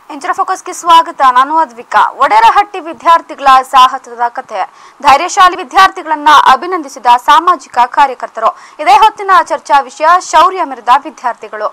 ಇಂಚರ ಫೋಕಸ್ಗೆ ಸ್ವಾಗತ ನಾನು ಅದ್ವಿಕಾ ಒಡೆರಹಟ್ಟಿ ವಿದ್ಯಾರ್ಥಿಗಳ ಸಾಹಸದ ಕಥೆ ಧೈರ್ಯಶಾಲಿ ವಿದ್ಯಾರ್ಥಿಗಳನ್ನ ಅಭಿನಂದಿಸಿದ ಸಾಮಾಜಿಕ ಕಾರ್ಯಕರ್ತರು ಇದೇ ಹೊತ್ತಿನ ಚರ್ಚಾ ವಿಷಯ ಶೌರ್ಯ ಮೆರೆದ ವಿದ್ಯಾರ್ಥಿಗಳು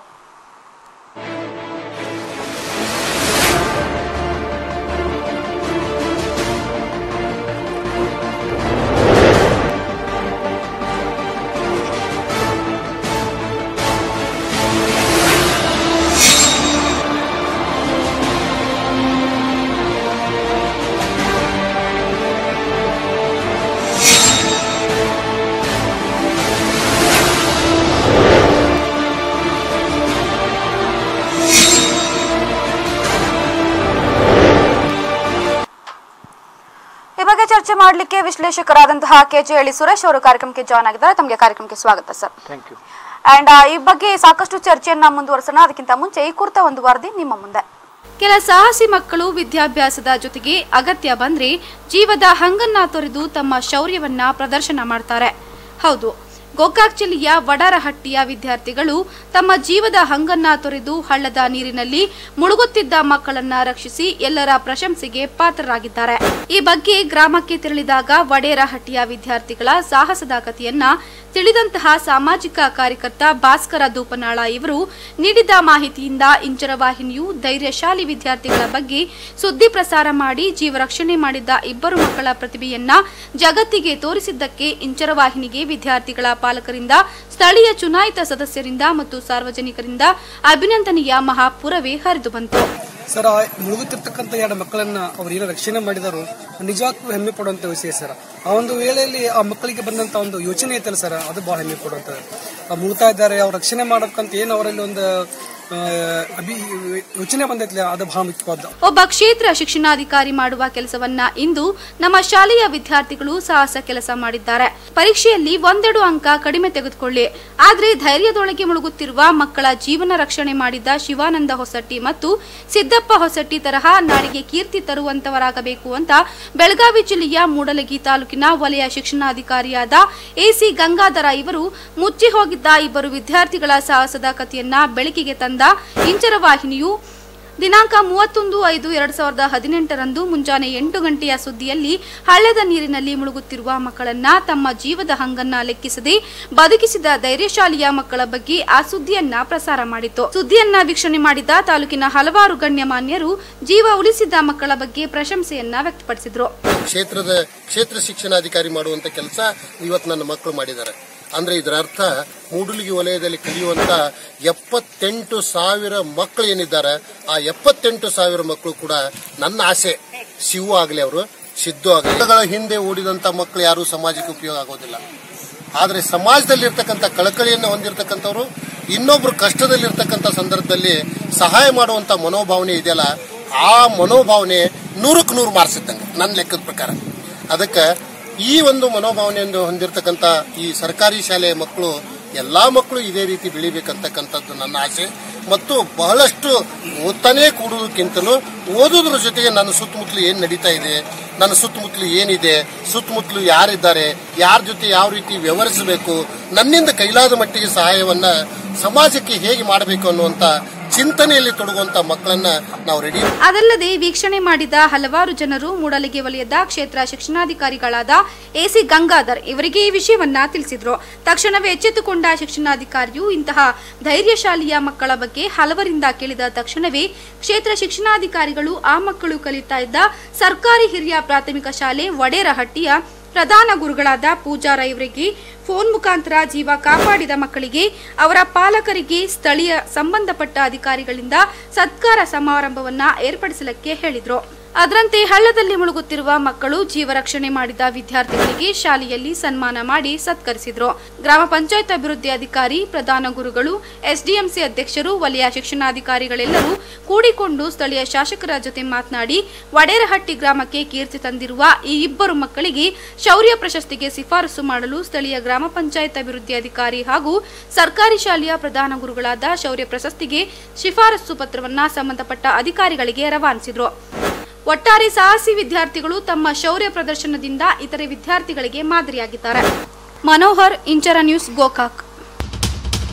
ಈ ಬಗ್ಗೆ ಚರ್ಚೆ ಮಾಡಲಿಕ್ಕೆ ವಿಶ್ಲೇಷಕರಾದಂತಹ ಕೆಜೆಹಳ್ಳಿ ಸುರೇಶ್ ಅವರು ಕಾರ್ಯಕ್ರಮಕ್ಕೆ ಜಾಯ್ನ್ ಆಗಿದ್ದಾರೆ ತಮಗೆ ಕಾರ್ಯಕ್ರಮಕ್ಕೆ ಸ್ವಾಗತ ಸರ್ ಥ್ಯಾಂಕ್ ಯು ಅಂಡ್ ಈ ಬಗ್ಗೆ ಸಾಕಷ್ಟು ಚರ್ಚೆಯನ್ನ ಮುಂದುವರಿಸೋಣ ಅದಕ್ಕಿಂತ ಮುಂಚೆ ಈ ಕುರಿತ ಒಂದು ವರದಿ ನಿಮ್ಮ ಮುಂದೆ ಕೆಲ ಸಾಹಸಿ ಮಕ್ಕಳು ವಿದ್ಯಾಭ್ಯಾಸದ ಜೊತೆಗೆ ಅಗತ್ಯ ಬಂದ್ರೆ ಜೀವದ ಹಂಗನ್ನ ತೊರೆದು ತಮ್ಮ ಶೌರ್ಯವನ್ನ ಪ್ರದರ್ಶನ ಮಾಡ್ತಾರೆ ಹೌದು ಗೋಕಾಕ್ ಜಿಲ್ಲೆಯ ವಡಾರಹಟ್ಟಿಯ ವಿದ್ಯಾರ್ಥಿಗಳು ತಮ್ಮ ಜೀವದ ಹಂಗನ್ನ ತೊರೆದು ಹಳ್ಳದ ನೀರಿನಲ್ಲಿ ಮುಳುಗುತ್ತಿದ್ದ ಮಕ್ಕಳನ್ನ ರಕ್ಷಿಸಿ ಎಲ್ಲರ ಪ್ರಶಂಸೆಗೆ ಪಾತ್ರರಾಗಿದ್ದಾರೆ ಈ ಬಗ್ಗೆ ಗ್ರಾಮಕ್ಕೆ ತೆರಳಿದಾಗ ವಡೇರಹಟ್ಟಿಯ ವಿದ್ಯಾರ್ಥಿಗಳ ಸಾಹಸದ ಕಥೆಯನ್ನ ತಿಳಿದಂತಹ ಸಾಮಾಜಿಕ ಕಾರ್ಯಕರ್ತ ಭಾಸ್ಕರ ದೂಪನಾಳ ಇವರು ನೀಡಿದ ಮಾಹಿತಿಯಿಂದ ಇಂಚರ ವಾಹಿನಿಯು ಧೈರ್ಯಶಾಲಿ ವಿದ್ಯಾರ್ಥಿಗಳ ಬಗ್ಗೆ ಸುದ್ದಿ ಪ್ರಸಾರ ಮಾಡಿ ಜೀವ ರಕ್ಷಣೆ ಮಾಡಿದ್ದ ಇಬ್ಬರು ಮಕ್ಕಳ ಪ್ರತಿಭೆಯನ್ನ ಜಗತ್ತಿಗೆ ತೋರಿಸಿದ್ದಕ್ಕೆ ಇಂಚರ ವಾಹಿನಿಗೆ ವಿದ್ಯಾರ್ಥಿಗಳ ಪಾಲಕರಿಂದ ಸ್ಥಳೀಯ ಚುನಾಯಿತ ಸದಸ್ಯರಿಂದ ಮತ್ತು ಸಾರ್ವಜನಿಕರಿಂದ ಅಭಿನಂದನೆಯ ಮಹಾಪುರವೇ ಹರಿದು ಬಂತು ಸರ್ ಆ ಮುಳುಗುತ್ತಿರ್ತಕ್ಕಂಥ ಎರಡು ಮಕ್ಕಳನ್ನ ಅವ್ರು ಏನೋ ರಕ್ಷಣೆ ಮಾಡಿದರು ನಿಜವಾಗ್ಲೂ ಹೆಮ್ಮೆ ಪಡುವಂತ ವಿಷಯ ಸರ್ ಆ ಒಂದು ವೇಳೆಯಲ್ಲಿ ಆ ಮಕ್ಕಳಿಗೆ ಬಂದಂತ ಒಂದು ಯೋಚನೆ ಐತಲ್ಲ ಸರ್ ಅದು ಬಹಳ ಹೆಮ್ಮೆ ಪಡುವಂತ ಮುಳುಗ್ತಾ ಇದ್ದಾರೆ ಅವ್ರು ರಕ್ಷಣೆ ಮಾಡೋಕ್ಕಂತ ಏನು ಅವರಲ್ಲಿ ಒಂದು ಆ, ಅಭಿ ಯೋಚನೆ ಬಂದೈತ್ಲೆ ಅದು ಬಹಳ ಮುಖ್ಯವಾದ ಒಬ್ಬ ಕ್ಷೇತ್ರ ಶಿಕ್ಷಣಾಧಿಕಾರಿ ಮಾಡುವ ಕೆಲಸವನ್ನ ಇಂದು ನಮ್ಮ ಶಾಲೆಯ ವಿದ್ಯಾರ್ಥಿಗಳು ಸಾಹಸ ಕೆಲಸ ಮಾಡಿದ್ದಾರೆ ಪರೀಕ್ಷೆಯಲ್ಲಿ ಒಂದೆರಡು ಅಂಕ ಕಡಿಮೆ ತೆಗೆದುಕೊಳ್ಳಿ ಆದ್ರೆ ಧೈರ್ಯದೊಳಗೆ ಮುಳುಗುತ್ತಿರುವ ಮಕ್ಕಳ ಜೀವನ ರಕ್ಷಣೆ ಮಾಡಿದ್ದ ಶಿವಾನಂದ ಹೊಸಟ್ಟಿ ಮತ್ತು ಸಿದ್ದಪ್ಪ ಹೊಸಟ್ಟಿ ತರಹ ನಾಡಿಗೆ ಕೀರ್ತಿ ತರುವಂತವರಾಗಬೇಕು ಅಂತ ಬೆಳಗಾವಿ ಜಿಲ್ಲೆಯ ಮೂಡಲಗಿ ತಾಲೂಕಿನ ವಲಯ ಶಿಕ್ಷಣಾಧಿಕಾರಿಯಾದ ಎಸಿ ಗಂಗಾಧರ ಇವರು ಮುಚ್ಚಿ ಹೋಗಿದ್ದ ಇಬ್ಬರು ವಿದ್ಯಾರ್ಥಿಗಳ ಸಾಹಸದ ಕಥೆಯನ್ನ ಬೆಳಕಿಗೆ ತಂದ ಇಂಚರ ವಾಹಿನಿಯು ದಿನಾಂಕ ಮೂವತ್ತೊಂದು ಐದು ಎರಡ್ ಸಾವಿರದ ಹದಿನೆಂಟರಂದು ಮುಂಜಾನೆ ಎಂಟು ಗಂಟೆಯ ಸುದ್ದಿಯಲ್ಲಿ ಹಳ್ಳದ ನೀರಿನಲ್ಲಿ ಮುಳುಗುತ್ತಿರುವ ಮಕ್ಕಳನ್ನ ತಮ್ಮ ಜೀವದ ಹಂಗನ್ನ ಲೆಕ್ಕಿಸದೆ ಬದುಕಿಸಿದ ಧೈರ್ಯಶಾಲಿಯ ಮಕ್ಕಳ ಬಗ್ಗೆ ಆ ಸುದ್ದಿಯನ್ನ ಪ್ರಸಾರ ಮಾಡಿತು ಸುದ್ದಿಯನ್ನ ವೀಕ್ಷಣೆ ಮಾಡಿದ ತಾಲೂಕಿನ ಹಲವಾರು ಗಣ್ಯಮಾನ್ಯರು ಜೀವ ಉಳಿಸಿದ ಮಕ್ಕಳ ಬಗ್ಗೆ ಪ್ರಶಂಸೆಯನ್ನ ವ್ಯಕ್ತಪಡಿಸಿದ್ರು ಕ್ಷೇತ್ರದ ಕ್ಷೇತ್ರ ಶಿಕ್ಷಣಾಧಿಕಾರಿ ಮಾಡುವಂತ ಕೆಲಸ ಇವತ್ತು ನನ್ನ ಮಕ್ಕಳು ಮಾಡಿದ್ದಾರೆ ಅಂದ್ರೆ ಇದರ ಅರ್ಥ ಮೂಡಲಿಗಿ ವಲಯದಲ್ಲಿ ಕಲಿಯುವಂತ ಎಪ್ಪತ್ತೆಂಟು ಸಾವಿರ ಮಕ್ಕಳು ಏನಿದ್ದಾರೆ ಆ ಎಪ್ಪತ್ತೆಂಟು ಸಾವಿರ ಮಕ್ಕಳು ಕೂಡ ನನ್ನ ಆಸೆ ಶಿವು ಆಗಲಿ ಅವರು ಸಿದ್ದು ಆಗಲಿ ಗಳ ಹಿಂದೆ ಓಡಿದಂತ ಮಕ್ಕಳು ಯಾರು ಸಮಾಜಕ್ಕೆ ಉಪಯೋಗ ಆಗೋದಿಲ್ಲ ಆದ್ರೆ ಸಮಾಜದಲ್ಲಿರ್ತಕ್ಕಂಥ ಕಳಕಳಿಯನ್ನು ಹೊಂದಿರತಕ್ಕಂಥವ್ರು ಇನ್ನೊಬ್ರು ಕಷ್ಟದಲ್ಲಿರ್ತಕ್ಕಂಥ ಸಂದರ್ಭದಲ್ಲಿ ಸಹಾಯ ಮಾಡುವಂತ ಮನೋಭಾವನೆ ಇದೆಯಲ್ಲ ಆ ಮನೋಭಾವನೆ ನೂರಕ್ಕೆ ನೂರು ಮಾರ್ಕ್ಸ್ ಇದ್ದಂಗೆ ನನ್ನ ಲೆಕ್ಕದ ಪ್ರಕಾರ ಅದಕ್ಕೆ ಈ ಒಂದು ಮನೋಭಾವನೆಯನ್ನು ಹೊಂದಿರತಕ್ಕಂಥ ಈ ಸರ್ಕಾರಿ ಶಾಲೆಯ ಮಕ್ಕಳು ಎಲ್ಲಾ ಮಕ್ಕಳು ಇದೇ ರೀತಿ ಬೆಳಿಬೇಕಂತಕ್ಕಂಥದ್ದು ನನ್ನ ಆಸೆ ಮತ್ತು ಬಹಳಷ್ಟು ಓದ್ತಾನೇ ಕೂಡುವುದಕ್ಕಿಂತಲೂ ಓದೋದ್ರ ಜೊತೆಗೆ ನನ್ನ ಸುತ್ತಮುತ್ತಲು ಏನ್ ನಡೀತಾ ಇದೆ ನನ್ನ ಸುತ್ತಮುತ್ತಲು ಏನಿದೆ ಸುತ್ತಮುತ್ತಲು ಯಾರಿದ್ದಾರೆ ಯಾರ ಜೊತೆ ಯಾವ ರೀತಿ ವ್ಯವಹರಿಸಬೇಕು ನನ್ನಿಂದ ಕೈಲಾದ ಮಟ್ಟಿಗೆ ಸಹಾಯವನ್ನ ಸಮಾಜಕ್ಕೆ ಹೇಗೆ ಮಾಡಬೇಕು ಅನ್ನುವಂತ ಚಿಂತನೆಯಲ್ಲಿ ತೊಡಗುವಂತ ಮಕ್ಕಳನ್ನ ನಾವು ರೆಡಿ ಅದಲ್ಲದೆ ವೀಕ್ಷಣೆ ಮಾಡಿದ ಹಲವಾರು ಜನರು ಮೂಡಲಿಗೆ ವಲಯದ ಕ್ಷೇತ್ರ ಶಿಕ್ಷಣಾಧಿಕಾರಿಗಳಾದ ಎಸಿ ಗಂಗಾಧರ್ ಇವರಿಗೆ ಈ ವಿಷಯವನ್ನ ತಿಳಿಸಿದ್ರು ತಕ್ಷಣವೇ ಎಚ್ಚೆತ್ತುಕೊಂಡ ಶಿಕ್ಷಣಾಧಿಕಾರಿಯು ಇಂತಹ ಧೈರ್ಯಶಾಲಿಯ ಮಕ್ಕಳ ಬಗ್ಗೆ ಹಲವರಿಂದ ಕೇಳಿದ ತಕ್ಷಣವೇ ಕ್ಷೇತ್ರ ಶಿಕ್ಷಣಾಧಿಕಾರಿಗಳು ಆ ಮಕ್ಕಳು ಕಲಿತಾ ಇದ್ದ ಸರ್ಕಾರಿ ಹಿರಿಯ ಪ್ರಾಥಮಿಕ ಶಾಲೆ ವಡೇರಹಟ್ಟಿಯ ಪ್ರಧಾನ ಗುರುಗಳಾದ ಪೂಜಾರ ಇವರಿಗೆ ಫೋನ್ ಮುಖಾಂತರ ಜೀವ ಕಾಪಾಡಿದ ಮಕ್ಕಳಿಗೆ ಅವರ ಪಾಲಕರಿಗೆ ಸ್ಥಳೀಯ ಸಂಬಂಧಪಟ್ಟ ಅಧಿಕಾರಿಗಳಿಂದ ಸತ್ಕಾರ ಸಮಾರಂಭವನ್ನ ಏರ್ಪಡಿಸಲಿಕ್ಕೆ ಹೇಳಿದ್ರು ಅದರಂತೆ ಹಳ್ಳದಲ್ಲಿ ಮುಳುಗುತ್ತಿರುವ ಮಕ್ಕಳು ಜೀವ ರಕ್ಷಣೆ ಮಾಡಿದ ವಿದ್ಯಾರ್ಥಿಗಳಿಗೆ ಶಾಲೆಯಲ್ಲಿ ಸನ್ಮಾನ ಮಾಡಿ ಸತ್ಕರಿಸಿದ್ರು ಗ್ರಾಮ ಪಂಚಾಯತ್ ಅಭಿವೃದ್ಧಿ ಅಧಿಕಾರಿ ಪ್ರಧಾನ ಗುರುಗಳು ಎಸ್ಡಿಎಂಸಿ ಅಧ್ಯಕ್ಷರು ವಲಯ ಶಿಕ್ಷಣಾಧಿಕಾರಿಗಳೆಲ್ಲರೂ ಕೂಡಿಕೊಂಡು ಸ್ಥಳೀಯ ಶಾಸಕರ ಜೊತೆ ಮಾತನಾಡಿ ವಡೇರಹಟ್ಟಿ ಗ್ರಾಮಕ್ಕೆ ಕೀರ್ತಿ ತಂದಿರುವ ಈ ಇಬ್ಬರು ಮಕ್ಕಳಿಗೆ ಶೌರ್ಯ ಪ್ರಶಸ್ತಿಗೆ ಶಿಫಾರಸು ಮಾಡಲು ಸ್ಥಳೀಯ ಗ್ರಾಮ ಪಂಚಾಯತ್ ಅಭಿವೃದ್ಧಿ ಅಧಿಕಾರಿ ಹಾಗೂ ಸರ್ಕಾರಿ ಶಾಲೆಯ ಪ್ರಧಾನ ಗುರುಗಳಾದ ಶೌರ್ಯ ಪ್ರಶಸ್ತಿಗೆ ಶಿಫಾರಸು ಪತ್ರವನ್ನ ಸಂಬಂಧಪಟ್ಟ ಅಧಿಕಾರಿಗಳಿಗೆ ರವಾನಿಸಿದ್ರು ಒಟ್ಟಾರೆ ಸಾಹಸಿ ವಿದ್ಯಾರ್ಥಿಗಳು ತಮ್ಮ ಶೌರ್ಯ ಪ್ರದರ್ಶನದಿಂದ ಇತರೆ ವಿದ್ಯಾರ್ಥಿಗಳಿಗೆ ಮಾದರಿಯಾಗಿದ್ದಾರೆ ಮನೋಹರ್ ಇಂಚರ ನ್ಯೂಸ್ ಗೋಕಾಕ್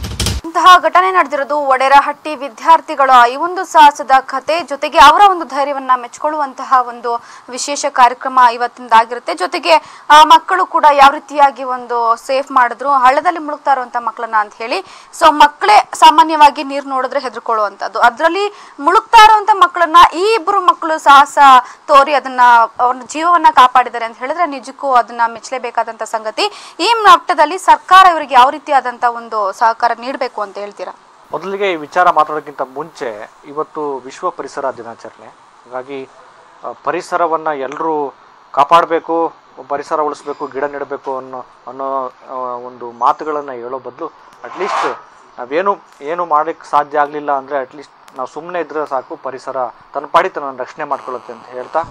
ಇಂತಹ ಘಟನೆ ನಡೆದಿರೋದು ಒಡೆರಹಟ್ಟಿ ವಿದ್ಯಾರ್ಥಿಗಳ ಈ ಒಂದು ಸಾಹಸದ ಕತೆ ಜೊತೆಗೆ ಅವರ ಒಂದು ಧೈರ್ಯವನ್ನ ಮೆಚ್ಚಿಕೊಳ್ಳುವಂತಹ ಒಂದು ವಿಶೇಷ ಕಾರ್ಯಕ್ರಮ ಇವತ್ತಿಂದಾಗಿರುತ್ತೆ ಜೊತೆಗೆ ಆ ಮಕ್ಕಳು ಕೂಡ ಯಾವ ರೀತಿಯಾಗಿ ಒಂದು ಸೇಫ್ ಮಾಡಿದ್ರು ಹಳ್ಳದಲ್ಲಿ ಮುಳುಗ್ತಾ ಇರುವಂತ ಮಕ್ಕಳನ್ನ ಅಂತ ಹೇಳಿ ಸೊ ಮಕ್ಕಳೇ ಸಾಮಾನ್ಯವಾಗಿ ನೀರು ನೋಡಿದ್ರೆ ಹೆದರ್ಕೊಳ್ಳುವಂಥದ್ದು ಅದರಲ್ಲಿ ಮುಳುಗ್ತಾ ಇರುವಂತ ಮಕ್ಕಳನ್ನ ಈ ಇಬ್ಬರು ಮಕ್ಕಳು ಸಾಹಸ ತೋರಿ ಅದನ್ನ ಅವ್ರ ಜೀವವನ್ನ ಕಾಪಾಡಿದ್ದಾರೆ ಅಂತ ಹೇಳಿದ್ರೆ ನಿಜಕ್ಕೂ ಅದನ್ನ ಮೆಚ್ಚಲೇಬೇಕಾದಂತ ಸಂಗತಿ ಈ ಮಟ್ಟದಲ್ಲಿ ಸರ್ಕಾರ ಇವರಿಗೆ ಯಾವ ರೀತಿಯಾದಂತ ಒಂದು ಸಹಕಾರ ನೀಡಬೇಕು ಅಂತ ಹೇಳ್ತೀರಾ ಮೊದಲಿಗೆ ಈ ವಿಚಾರ ಮಾತಾಡೋಕ್ಕಿಂತ ಮುಂಚೆ ಇವತ್ತು ವಿಶ್ವ ಪರಿಸರ ದಿನಾಚರಣೆ ಹಾಗಾಗಿ ಆ, ಪರಿಸರವನ್ನ ಎಲ್ಲರೂ ಕಾಪಾಡಬೇಕು ಪರಿಸರ ಉಳಿಸ್ಬೇಕು ಗಿಡ ನೆಡಬೇಕು ಅನ್ನೋ ಅನ್ನೋ ಆ, ಒಂದು ಮಾತುಗಳನ್ನು ಹೇಳೋ ಬದಲು ಅಟ್ಲೀಸ್ಟ್ ನಾವೇನು ಏನು ಮಾಡೋಕ್ಕೆ ಸಾಧ್ಯ ಆಗಲಿಲ್ಲ ಅಂದರೆ ಅಟ್ಲೀಸ್ಟ್ ನಾವು ಸುಮ್ಮನೆ ಇದ್ರೆ ಸಾಕು ಪರಿಸರ ತನ್ನ ಪಾಡಿ ತನ್ನನ್ನು ರಕ್ಷಣೆ ಮಾಡ್ಕೊಳ್ಳುತ್ತೆ ಅಂತ ಹೇಳ್ತಾ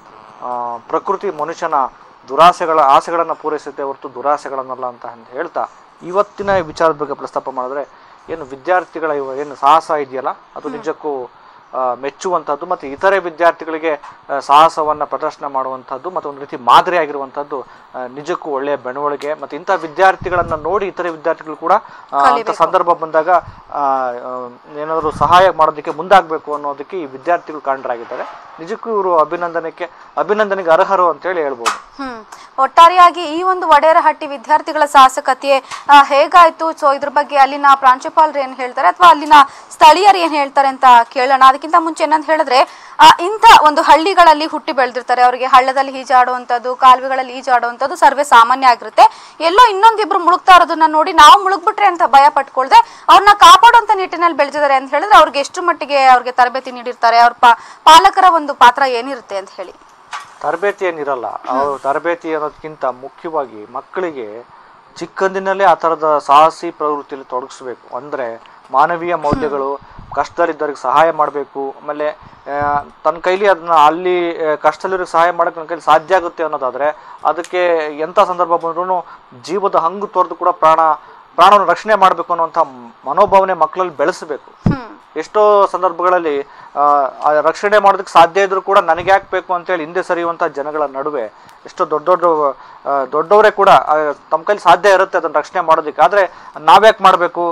ಆ, ಪ್ರಕೃತಿ ಮನುಷ್ಯನ ದುರಾಸೆಗಳ ಆಸೆಗಳನ್ನು ಪೂರೈಸುತ್ತೆ ಹೊರತು ದುರಾಸೆಗಳನ್ನಲ್ಲ ಅಂತ ಅಂತ ಹೇಳ್ತಾ ಇವತ್ತಿನ ಈ ವಿಚಾರದ ಬಗ್ಗೆ ಪ್ರಸ್ತಾಪ ಮಾಡಿದ್ರೆ ಏನು ವಿದ್ಯಾರ್ಥಿಗಳ ಇವ ಏನು ಸಾಹಸ ಇದೆಯಲ್ಲ ಅದು ನಿಜಕ್ಕೂ ಆ, ಮೆಚ್ಚುವಂಥದ್ದು ಮತ್ತು ಇತರೆ ವಿದ್ಯಾರ್ಥಿಗಳಿಗೆ ಆ, ಸಾಹಸವನ್ನು ಪ್ರದರ್ಶನ ಮಾಡುವಂಥದ್ದು ಮತ್ತು ಒಂದು ರೀತಿ ಮಾದರಿಯಾಗಿರುವಂಥದ್ದು ಆ, ನಿಜಕ್ಕೂ ಒಳ್ಳೆಯ ಬೆಳವಣಿಗೆ ಮತ್ತು ಇಂಥ ವಿದ್ಯಾರ್ಥಿಗಳನ್ನು ನೋಡಿ ಇತರೆ ವಿದ್ಯಾರ್ಥಿಗಳು ಕೂಡ ಆ, ಅಂಥ ಸಂದರ್ಭ ಬಂದಾಗ ಆ, ಆ, ಏನಾದರೂ ಸಹಾಯ ಮಾಡೋದಕ್ಕೆ ಮುಂದಾಗಬೇಕು ಅನ್ನೋದಕ್ಕೆ ಈ ವಿದ್ಯಾರ್ಥಿಗಳು ಕಾರಣರಾಗಿದ್ದಾರೆ ನಿಜಕ್ಕೂ ಇವರು ಅಭಿನಂದನೆಗೆ ಅಭಿನಂದನೆಗೆ ಅರ್ಹರು ಅಂತೇಳಿ ಹೇಳ್ಬೋದು ಹ್ಮ್ ಒಟ್ಟಾರೆಯಾಗಿ ಈ ಒಂದು ವಡೇರಹಟ್ಟಿ ವಿದ್ಯಾರ್ಥಿಗಳ ಸಾಹಸಕತೆ ಆ, ಹೇಗಾಯ್ತು ಸೊ ಇದ್ರ ಬಗ್ಗೆ ಅಲ್ಲಿನ ಪ್ರಾಂಶುಪಾಲರು ಏನ್ ಹೇಳ್ತಾರೆ ಅಥವಾ ಅಲ್ಲಿನ ಸ್ಥಳೀಯರು ಏನ್ ಹೇಳ್ತಾರೆ ಅಂತ ಕೇಳೋಣ ಅದಕ್ಕಿಂತ ಮುಂಚೆ ಏನಂತ ಹೇಳಿದ್ರೆ ಆ, ಇಂಥ ಒಂದು ಹಳ್ಳಿಗಳಲ್ಲಿ ಹುಟ್ಟಿ ಬೆಳೆದಿರ್ತಾರೆ ಅವರಿಗೆ ಹಳ್ಳದಲ್ಲಿ ಈಜಾಡುವಂಥದ್ದು ಕಾಲುವೆಗಳಲ್ಲಿ ಈಜಾಡುವಂಥದ್ದು ಸರ್ವೇ ಸಾಮಾನ್ಯ ಆಗಿರುತ್ತೆ ಎಲ್ಲೋ ಇನ್ನೊಂದಿಬ್ರು ಮುಳುಗ್ತಾ ಇರೋದನ್ನ ನೋಡಿ ನಾವು ಮುಳುಗ್ಬಿಟ್ರೆ ಅಂತ ಭಯ ಪಟ್ಕೊಳ್ದೆ ಅವ್ರನ್ನ ಕಾಪಾಡುವಂತ ನಿಟ್ಟಿನಲ್ಲಿ ಬೆಳೆದಿದ್ದಾರೆ ಅಂತ ಹೇಳಿದ್ರೆ ಅವ್ರಿಗೆ ಎಷ್ಟು ಮಟ್ಟಿಗೆ ಅವ್ರಿಗೆ ತರಬೇತಿ ನೀಡಿರ್ತಾರೆ ಅವ್ರ ಪಾ- ಪಾಲಕರ ಒಂದು ಪಾತ್ರ ಏನಿರುತ್ತೆ ಅಂತ ಹೇಳಿ ತರಬೇತಿ ಏನಿರಲ್ಲ ಅವರು ತರಬೇತಿ ಅನ್ನೋದಕ್ಕಿಂತ ಮುಖ್ಯವಾಗಿ ಮಕ್ಕಳಿಗೆ ಚಿಕ್ಕಂದಿನಲ್ಲೇ ಆ ಥರದ ಸಾಹಸಿ ಪ್ರವೃತ್ತಿಯಲ್ಲಿ ತೊಡಗಿಸ್ಬೇಕು ಅಂದರೆ ಮಾನವೀಯ ಮೌಲ್ಯಗಳು ಕಷ್ಟದಲ್ಲಿದ್ದವ್ರಿಗೆ ಸಹಾಯ ಮಾಡಬೇಕು ಆಮೇಲೆ ಆ, ತನ್ನ ಕೈಲಿ ಅದನ್ನ ಅಲ್ಲಿ ಆ, ಕಷ್ಟದಲ್ಲಿರೋರಿಗೆ ಸಹಾಯ ಮಾಡೋಕ್ಕೆ ನನ್ನ ಕೈಲಿ ಸಾಧ್ಯ ಆಗುತ್ತೆ ಅನ್ನೋದಾದರೆ ಅದಕ್ಕೆ ಎಂಥ ಸಂದರ್ಭ ಬಂದ್ರೂ ಜೀವದ ಹಂಗು ತೊರೆದು ಕೂಡ ಪ್ರಾಣ ಪ್ರಾಣವನ್ನು ರಕ್ಷಣೆ ಮಾಡಬೇಕು ಅನ್ನುವಂಥ ಮನೋಭಾವನೆ ಮಕ್ಕಳಲ್ಲಿ ಬೆಳೆಸಬೇಕು ಎಷ್ಟೋ ಸಂದರ್ಭಗಳಲ್ಲಿ ಆ, ಆ ರಕ್ಷಣೆ ಮಾಡೋದಕ್ಕೆ ಸಾಧ್ಯ ಇದ್ರೂ ಕೂಡ ನನಗೆ ಯಾಕೆ ಬೇಕು ಅಂತೇಳಿ ಹಿಂದೆ ಸರಿಯುವಂಥ ಜನಗಳ ನಡುವೆ ಎಷ್ಟೋ ದೊಡ್ಡ ದೊಡ್ಡ ಆ, ದೊಡ್ಡವರೇ ಕೂಡ ಆ, ತಮ್ಮ ಕೈಲಿ ಸಾಧ್ಯ ಇರುತ್ತೆ ಅದನ್ನ ರಕ್ಷಣೆ ಮಾಡೋದಕ್ಕೆ ಆದ್ರೆ ನಾವ್ಯಾಕೆ ಮಾಡಬೇಕು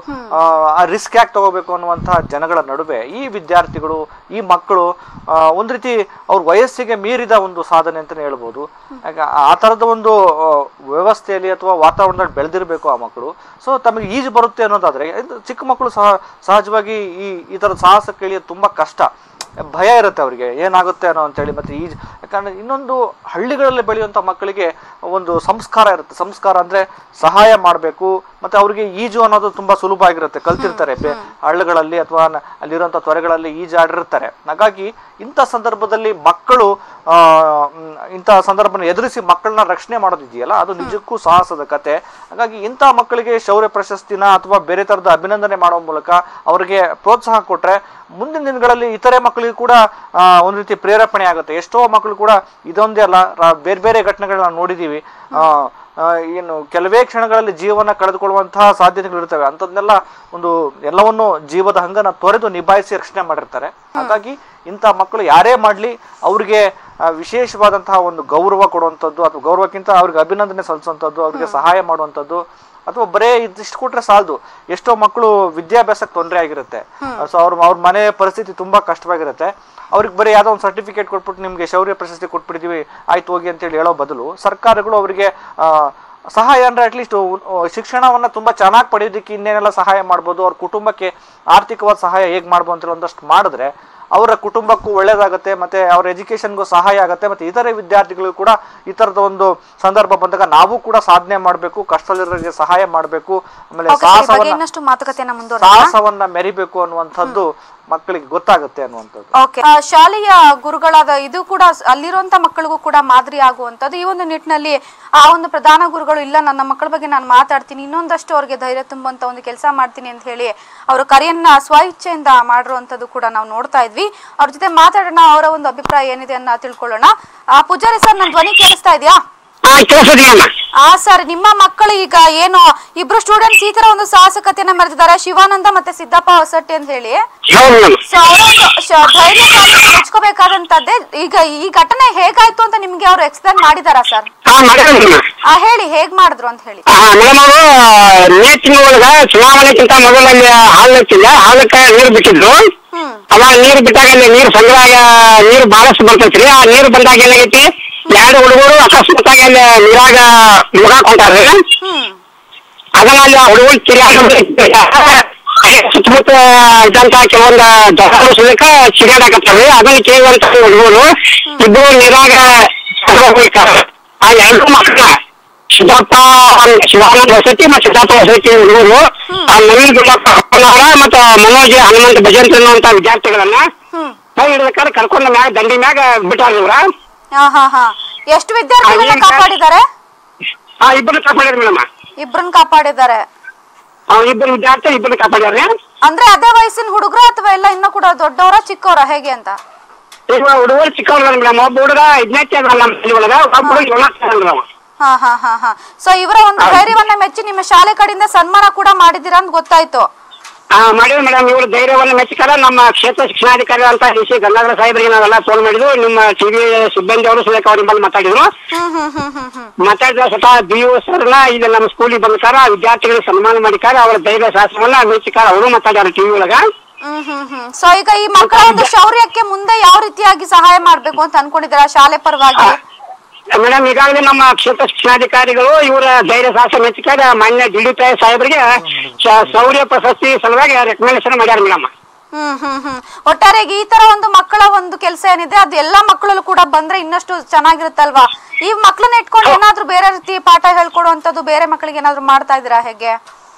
ಆ ರಿಸ್ಕ್ ಯಾಕೆ ತಗೋಬೇಕು ಅನ್ನುವಂಥ ಜನಗಳ ನಡುವೆ ಈ ವಿದ್ಯಾರ್ಥಿಗಳು ಈ ಮಕ್ಕಳು ಆ, ಒಂದ್ ರೀತಿ ಅವ್ರ ವಯಸ್ಸಿಗೆ ಮೀರಿದ ಒಂದು ಸಾಧನೆ ಅಂತಲೇ ಹೇಳ್ಬೋದು ಯಾಕೆ ಆ ಥರದ ಒಂದು ಆ, ವ್ಯವಸ್ಥೆಯಲ್ಲಿ ಅಥವಾ ವಾತಾವರಣದಲ್ಲಿ ಬೆಳೆದಿರಬೇಕು ಆ ಮಕ್ಕಳು ಸೊ ತಮಗೆ ಈಜು ಬರುತ್ತೆ ಅನ್ನೋದಾದ್ರೆ ಇದು ಚಿಕ್ಕ ಮಕ್ಕಳು ಸಹ ಸಹಜವಾಗಿ ಈ ಈ ಥರದ ಸಾಹಸಕ್ಕೆ ಇಳಿಯೋದು ತುಂಬ ಕಷ್ಟ ಭಯ ಇರುತ್ತೆ ಅವರಿಗೆ ಏನಾಗುತ್ತೆ ಅನ್ನೋ ಅಂತೇಳಿ ಮತ್ತೆ ಈಜು ಯಾಕಂದ್ರೆ ಇನ್ನೊಂದು ಹಳ್ಳಿಗಳಲ್ಲಿ ಬೆಳೆಯುವಂಥ ಮಕ್ಕಳಿಗೆ ಒಂದು ಸಂಸ್ಕಾರ ಇರುತ್ತೆ ಸಂಸ್ಕಾರ ಅಂದ್ರೆ ಸಹಾಯ ಮಾಡಬೇಕು ಮತ್ತೆ ಅವರಿಗೆ ಈಜು ಅನ್ನೋದು ತುಂಬಾ ಸುಲಭ ಆಗಿರುತ್ತೆ ಕಲ್ತಿರ್ತಾರೆ ಬೆ- ಹಳ್ಳಗಳಲ್ಲಿ ಅಥವಾ ನ- ಅಲ್ಲಿರುವಂಥ ತೊರೆಗಳಲ್ಲಿ ಈಜಾಡಿರ್ತಾರೆ ಹಾಗಾಗಿ ಇಂಥ ಸಂದರ್ಭದಲ್ಲಿ ಮಕ್ಕಳು ಆ, ಮ್, ಇಂಥ ಸಂದರ್ಭನ ಎದುರಿಸಿ ಮಕ್ಕಳನ್ನ ರಕ್ಷಣೆ ಮಾಡೋದಿದೆಯಲ್ಲ ಅದು ನಿಜಕ್ಕೂ ಸಾಹಸದ ಕತೆ ಹಾಗಾಗಿ ಇಂಥ ಮಕ್ಕಳಿಗೆ ಶೌರ್ಯ ಪ್ರಶಸ್ತಿನ ಅಥವಾ ಬೇರೆ ಥರದ ಅಭಿನಂದನೆ ಮಾಡೋ ಮೂಲಕ ಅವರಿಗೆ ಪ್ರೋತ್ಸಾಹ ಕೊಟ್ರೆ ಮುಂದಿನ ದಿನಗಳಲ್ಲಿ ಇತರೆ ಮಕ್ಕಳಿಗೆ ಕೂಡ ಆ, ಒಂದು ರೀತಿ ಪ್ರೇರೇಪಣೆ ಆಗುತ್ತೆ ಎಷ್ಟೋ ಮಕ್ಕಳು ಕೂಡ ಇದೊಂದೇ ಅಲ್ಲ ರಾ- ಬೇರೆ ಬೇರೆ ಘಟನೆಗಳನ್ನ ನೋಡಿದೀವಿ ಆ, ಆ, ಏನು ಕೆಲವೇ ಕ್ಷಣಗಳಲ್ಲಿ ಜೀವನ ಕಳೆದುಕೊಳ್ಳುವಂತಹ ಸಾಧ್ಯತೆಗಳು ಇರ್ತವೆ ಅಂಥದ್ನೆಲ್ಲ ಒಂದು ಎಲ್ಲವನ್ನು ಜೀವದ ಹಂಗನ ತೊರೆದು ನಿಭಾಯಿಸಿ ರಕ್ಷಣೆ ಮಾಡಿರ್ತಾರೆ ಹಾಗಾಗಿ ಇಂಥ ಮಕ್ಕಳು ಯಾರೇ ಮಾಡಲಿ ಅವ್ರಿಗೆ ಆ, ವಿಶೇಷವಾದಂತಹ ಒಂದು ಗೌರವ ಕೊಡುವಂಥದ್ದು ಅಥವಾ ಗೌರವಕ್ಕಿಂತ ಅವ್ರಿಗೆ ಅಭಿನಂದನೆ ಸಲ್ಲಿಸುವಂಥದ್ದು ಅವ್ರಿಗೆ ಸಹಾಯ ಮಾಡುವಂಥದ್ದು ಅಥವಾ ಬರೇ ಇದಿಷ್ಟು ಕೊಟ್ರೆ ಸಾಲದು ಎಷ್ಟೋ ಮಕ್ಕಳು ವಿದ್ಯಾಭ್ಯಾಸಕ್ಕೆ ತೊಂದರೆ ಆಗಿರುತ್ತೆ ಸೊ ಅವ್ರ ಅವ್ರ ಮನೆ ಪರಿಸ್ಥಿತಿ ತುಂಬಾ ಕಷ್ಟವಾಗಿರುತ್ತೆ ಅವ್ರಿಗೆ ಬರೀ ಯಾವುದೋ ಒಂದು ಸರ್ಟಿಫಿಕೇಟ್ ಕೊಟ್ಬಿಟ್ಟು ನಿಮಗೆ ಶೌರ್ಯ ಪ್ರಶಸ್ತಿ ಕೊಟ್ಬಿಟ್ಟಿದೀವಿ ಆಯ್ತು ಹೋಗಿ ಅಂತೇಳಿ ಹೇಳೋ ಬದಲು ಸರ್ಕಾರಗಳು ಅವರಿಗೆ ಆ, ಸಹಾಯ ಅಂದ್ರೆ ಅಟ್ಲೀಸ್ಟ್ ಶಿಕ್ಷಣವನ್ನ ತುಂಬಾ ಚೆನ್ನಾಗಿ ಪಡೆಯೋದಕ್ಕೆ ಇನ್ನೇನೆಲ್ಲ ಸಹಾಯ ಮಾಡ್ಬೋದು ಅವ್ರ ಕುಟುಂಬಕ್ಕೆ ಆರ್ಥಿಕವಾದ ಸಹಾಯ ಹೇಗೆ ಮಾಡ್ಬೋದು ಅಂತ ಒಂದಷ್ಟು ಮಾಡಿದ್ರೆ ಅವರ ಕುಟುಂಬಕ್ಕೂ ಒಳ್ಳೇದಾಗುತ್ತೆ ಮತ್ತೆ ಅವ್ರ ಎಜುಕೇಶನ್ಗೂ ಸಹಾಯ ಆಗುತ್ತೆ ಮತ್ತೆ ಇತರೆ ವಿದ್ಯಾರ್ಥಿಗಳಿಗೂ ಕೂಡ ಈ ತರದ ಒಂದು ಸಂದರ್ಭ ಬಂದಾಗ ನಾವು ಕೂಡ ಸಾಧನೆ ಮಾಡಬೇಕು ಕಷ್ಟದಲ್ಲಿರೋರಿಗೆ ಸಹಾಯ ಮಾಡಬೇಕು ಆಮೇಲೆ Okay, sir, ಈ ಬಗ್ಗೆ ಸಾಹಸವನ್ನ ಇನ್ನಷ್ಟು ಮಾತುಕತೆಯನ್ನ ಮುಂದುವರಿಸೋಣ ಸಾಹಸವನ್ನ ಮೆರಿಬೇಕು ಅನ್ನುವಂಥದ್ದು ಮಕ್ಕಳಿಗೆ ಗೊತ್ತಾಗುತ್ತೆ ಅನ್ನುವಂಥದ್ದು ಓಕೆ ಶಾಲೆಯ ಗುರುಗಳಾದ ಇದು ಕೂಡ ಸ್- ಅಲ್ಲಿರುವಂತ ಮಕ್ಕಳಿಗೂ ಕೂಡ ಮಾದರಿ ಆಗುವಂತದ್ದು ಈ ಒಂದು ನಿಟ್ಟಿನಲ್ಲಿ ಆ ಒಂದು ಪ್ರಧಾನ ಗುರುಗಳು ಇಲ್ಲ ನನ್ನ ಮಕ್ಕಳ ಬಗ್ಗೆ ನಾನು ಮಾತಾಡ್ತೀನಿ ಇನ್ನೊಂದಷ್ಟು ಅವ್ರಿಗೆ ಧೈರ್ಯ ತುಂಬುವಂತ ಒಂದು ಕೆಲಸ ಮಾಡ್ತೀನಿ ಅಂತ ಹೇಳಿ ಅವರು ಕರೆಯನ್ನ ಸ್ವ ಇಚ್ಛೆಯಿಂದ ಮಾಡಿರುವಂತದ್ದು ಕೂಡ ನಾವು ನೋಡ್ತಾ ಇದ್ವಿ ಅವ್ರ ಜೊತೆ ಮಾತಾಡೋಣ ಅವರ ಒಂದು ಅಭಿಪ್ರಾಯ ಏನಿದೆ ಅನ್ನ ತಿಳ್ಕೊಳ್ಳೋಣ ಆ ಪೂಜಾರಿ ಸರ್ ನನ್ನ ಧ್ವನಿ ಕೇಳಿಸ್ತಾ ಇದೆಯಾ ಹಾ ಕೇಳಿಸಿದ್ಯಮ್ಮ ಆ ಸರ್ ನಿಮ್ಮ ಮಕ್ಕಳು ಈಗ ಏನು ಇಬ್ರು ಸ್ಟೂಡೆಂಟ್ಸ್ ಈ ತರ ಒಂದು ಸಾಹಸಕತೆಯನ್ನ ಮೆರೆದಿದ್ದಾರೆ ಶಿವಾನಂದ ಮತ್ತೆ ಸಿದ್ದಪ್ಪ ಹೊಸಟ್ಟಿ ಅಂತ ಹೇಳಿ ಹೌದು ಮೇಡಮ್ ಸೊ ಅವರ ಧೈರ್ಯ ಮೆಚ್ಕೋಬೇಕಾದಂತ ಮಾಡುವಂತದ್ದೇ ಈಗ ಈ ಘಟನೆ ಹೇಗಾಯ್ತು ಅಂತ ನಿಮ್ಗೆ ಅವ್ರು ಎಕ್ಸ್ಪ್ಲೇನ್ ಮಾಡಿದಾರಾ ಸರ್ ಹಾ ಮಾಡ್ಯಾರ ಮೇಡಮ್ ಆ ಹೇಳಿ ಹೇಗ್ ಮಾಡಿದ್ರು ಅಂತ ಹೇಳಿ ಹಾ ಮೇಡಮ್ ಅವರು ಮೇ ತಿಂಗಳೊಳಗ ಚುನಾವಣೆಗಿಂತ ಮೊದಲಲ್ಲಿ ಹಾಲು ಹಚ್ಚಿಲ್ಲ ಹಾಲಕ್ಕ ನೀರು ಬಿಟ್ಟಿದ್ರು ಹ್ಮ್ ಅವಾಗ ನೀರು ಬಿಟ್ಟಾಗ ಅಲ್ಲಿ ನೀರು ಸಂಗ್ರಹ ನೀರು ಬಹಳಷ್ಟು ಬರ್ತೈತ್ರಿ ಆ ನೀರು ಬಂದಾಗ ಏನಾಗೈತಿ ಎರಡು ಹುಡುಗರು ಅಕಸ್ಮಾತ್ ಆಗಿ ಅಲ್ಲಿ ನೀರಾಗ ಮುಗಾಕೊಂಟಾರ್ರಿ ಹ್ಮ್ ಅದನ್ನ ಅಲ್ಲಿ ಹುಡುಗರು ತಿರ್ಗಾಡ ಸುತ್ತಮುತ್ತ ಇದ್ದಂತ ಕೆಲವೊಂದು ಜನರು ಸಹಿತ ಚಿರಾಡಕತ್ತಾರ್ರಿ ಅದನ್ನ ಕೇಳುವಂತ ಹುಡುಗರು ಇಬ್ಬರು ನೀರಾಗ ಹೋಗ್ತಾರ ಆ ಎರಡು ಮಕ್ಕಳ ಸಿದ್ದಪ್ಪ ಶಿವಾನಂದ ವಸತಿ ಮತ್ತು ಸಿದ್ದಪ್ಪ ವಸತಿ ಹುಡುಗರು ಆ ನವೀನ್ ಗುಂಡಪ್ಪ ಅಪ್ಪನವರ ಮತ್ತು ಮನೋಜ್ ಹನುಮಂತ ಭಜಂತ್ ಅನ್ನುವಂತ ವಿದ್ಯಾರ್ಥಿಗಳನ್ನ ಹ್ಮ್ ಕೈ ಹಿಡಿದಕ್ಕಾರ ಕರ್ಕೊಂಡ ಮ್ಯಾಗ ದಂಡಿ ಮ್ಯಾಗ ಬಿಟ್ಟಾರ ಇವ್ರ ಹಾ ಹಾ ಹಾ ಎಷ್ಟು ವಿದ್ಯಾರ್ಥಿಗಳನ್ನ ಈಗ- ಕಾಪಾಡಿದ್ದಾರೆ ಆ ಇಬ್ಬರು ಕಾಪಾಡ್ಯಾರ ಮೇಡಮ್ ಇಬ್ರನ್ನ ಕಾಪಾಡಿದ್ದಾರೆ ಇಬ್ಬರು ವಿದ್ಯಾರ್ಥಿ ಇಬ್ಬರು ಕಾಪಾಡ್ಯಾರ ಅಂದ್ರೆ ಅದೇ ವಯಸ್ಸಿನ ಹುಡುಗರು ಅಥವಾ ಎಲ್ಲ ಇನ್ನೂ ಕೂಡ ದೊಡ್ಡವರ ಚಿಕ್ಕವರ ಹೇಗೆ ಅಂತ ಈಗ ಹುಡುಗರು ಚಿಕ್ಕವ್ರ ಮೇಡಮ್ ಒಬ್ಬ ಹುಡುಗ ಐದನೇಕ್ಕೆ ಅದ ನಮ್ಮ ಮನೆ ಒಳಗ ಒಬ್ಬ ಹುಡುಗ ಏಳಕ್ಕೆ ಅದ ಅವ. ಹಾ ಹಾ ಹಾ ಹಾ ಸೊ ಇವರ ಒಂದು ಧೈರ್ಯವನ್ನ ಮೆಚ್ಚಿ ನಿಮ್ಮ ಶಾಲೆ ಕಡೆಯಿಂದ ಸನ್ಮಾನ ಕೂಡ ಮಾಡಿದ್ದೀರಾ ಅಂತ ಗೊತ್ತಾಯ್ತು ಆ ಮಾಡಿದ್ರು ಮೇಡಮ್ ಇವರು ಧೈರ್ಯವನ್ನು ಮೆಚ್ಚಿಕಾರ ನಮ್ಮ ಕ್ಷೇತ್ರ ಶಿಕ್ಷಣಾಧಿಕಾರಿ ಅಂತ ಡಿ ಸಿ ಗಂಗಾಧರ ಸಾಹೇಬರಿಗೆ ನಾವೆಲ್ಲ ಫೋನ್ ಮಾಡಿದ್ವು ನಿಮ್ಮ ಟಿವಿ ಸಿಬ್ಬಂದಿ ಅವರು ಸುಲೇಖ ಅವ್ರ ನಿಮ್ಮಲ್ಲಿ ಮಾತಾಡಿದ್ರು ಹ್ಮ್ ಹ್ಮ್ ಹ್ಮ್ ಹ್ಮ್ ಹ್ಮ್ ಮಾತಾಡಿದ ಸ್ವತಃ ಬಿ ಯು ಸರ್ನ ಇಲ್ಲಿ ನಮ್ಮ ಸ್ಕೂಲಿಗೆ ಬಂದಕಾರ ವಿದ್ಯಾರ್ಥಿಗಳಿಗೆ ಸನ್ಮಾನ ಮಾಡಿಕಾರ ಅವರ ಧೈರ್ಯ ಸಾಹಸವನ್ನ ಮೆಚ್ಚಿಕಾರ ಅವರು ಮಾತಾಡ್ಯಾರ ಟಿವಿ ಒಳಗ ಹ್ಮ್ ಹ್ಮ್ ಹ್ಮ್ ಸೊ ಈಗ ಈ ಮಕ್ಕಳ ಒಂದು ಶೌರ್ಯಕ್ಕೆ ಮುಂದೆ ಯಾವ ರೀತಿಯಾಗಿ ಸಹಾಯ ಮಾಡ್ಬೇಕು ಅಂತ ಅನ್ಕೊಂಡಿದ್ದೀರಾ ಶಾಲೆ ಪರವಾಗಿ ಮೇಡಮ್ ಈಗಾಗಲೇ ನಮ್ಮ ಕ್ಷೇತ್ರ ಶಿಕ್ಷಣಾಧಿಕಾರಿಗಳು ಇವರ ಧೈರ್ಯ ಸಾಹಸ ಮೆಚ್ಚಿಕಾರ ಮಾನ್ಯ ಡಿ ಡಿ ಪಿ ಸಾಹೇಬರಿಗೆ ಶ- ಶೌರ್ಯ ಪ್ರಶಸ್ತಿ ಸಲುವಾಗಿ ರೆಕಮೆಂಡೇಶನ್ ಮಾಡ್ಯಾರ ಮೇಡಮ್ ಹ್ಮ್ ಹ್ಮ್ ಹ್ಮ್ ಒಟ್ಟಾರೆಯಾಗಿ ಈ ತರ ಒಂದು ಮಕ್ಕಳ ಒಂದು ಕೆಲಸ ಏನಿದೆ ಅದು ಎಲ್ಲಾ ಮಕ್ಕಳಲ್ಲೂ ಕೂಡ ಬಂದ್ರೆ ಇನ್ನಷ್ಟು ಚೆನ್ನಾಗಿರುತ್ತಲ್ವಾ ಈ ಮಕ್ಕಳನ್ನ ಇಟ್ಕೊಂಡು ಏನಾದ್ರೂ ಬೇರೆ ರೀತಿ ಪಾಠ ಹೇಳ್ಕೊಡುವಂತದ್ದು ಬೇರೆ ಮಕ್ಕಳಿಗೆ ಏನಾದ್ರೂ ಮಾಡ್ತಾ ಇದೀರಾ ಹೇಗೆ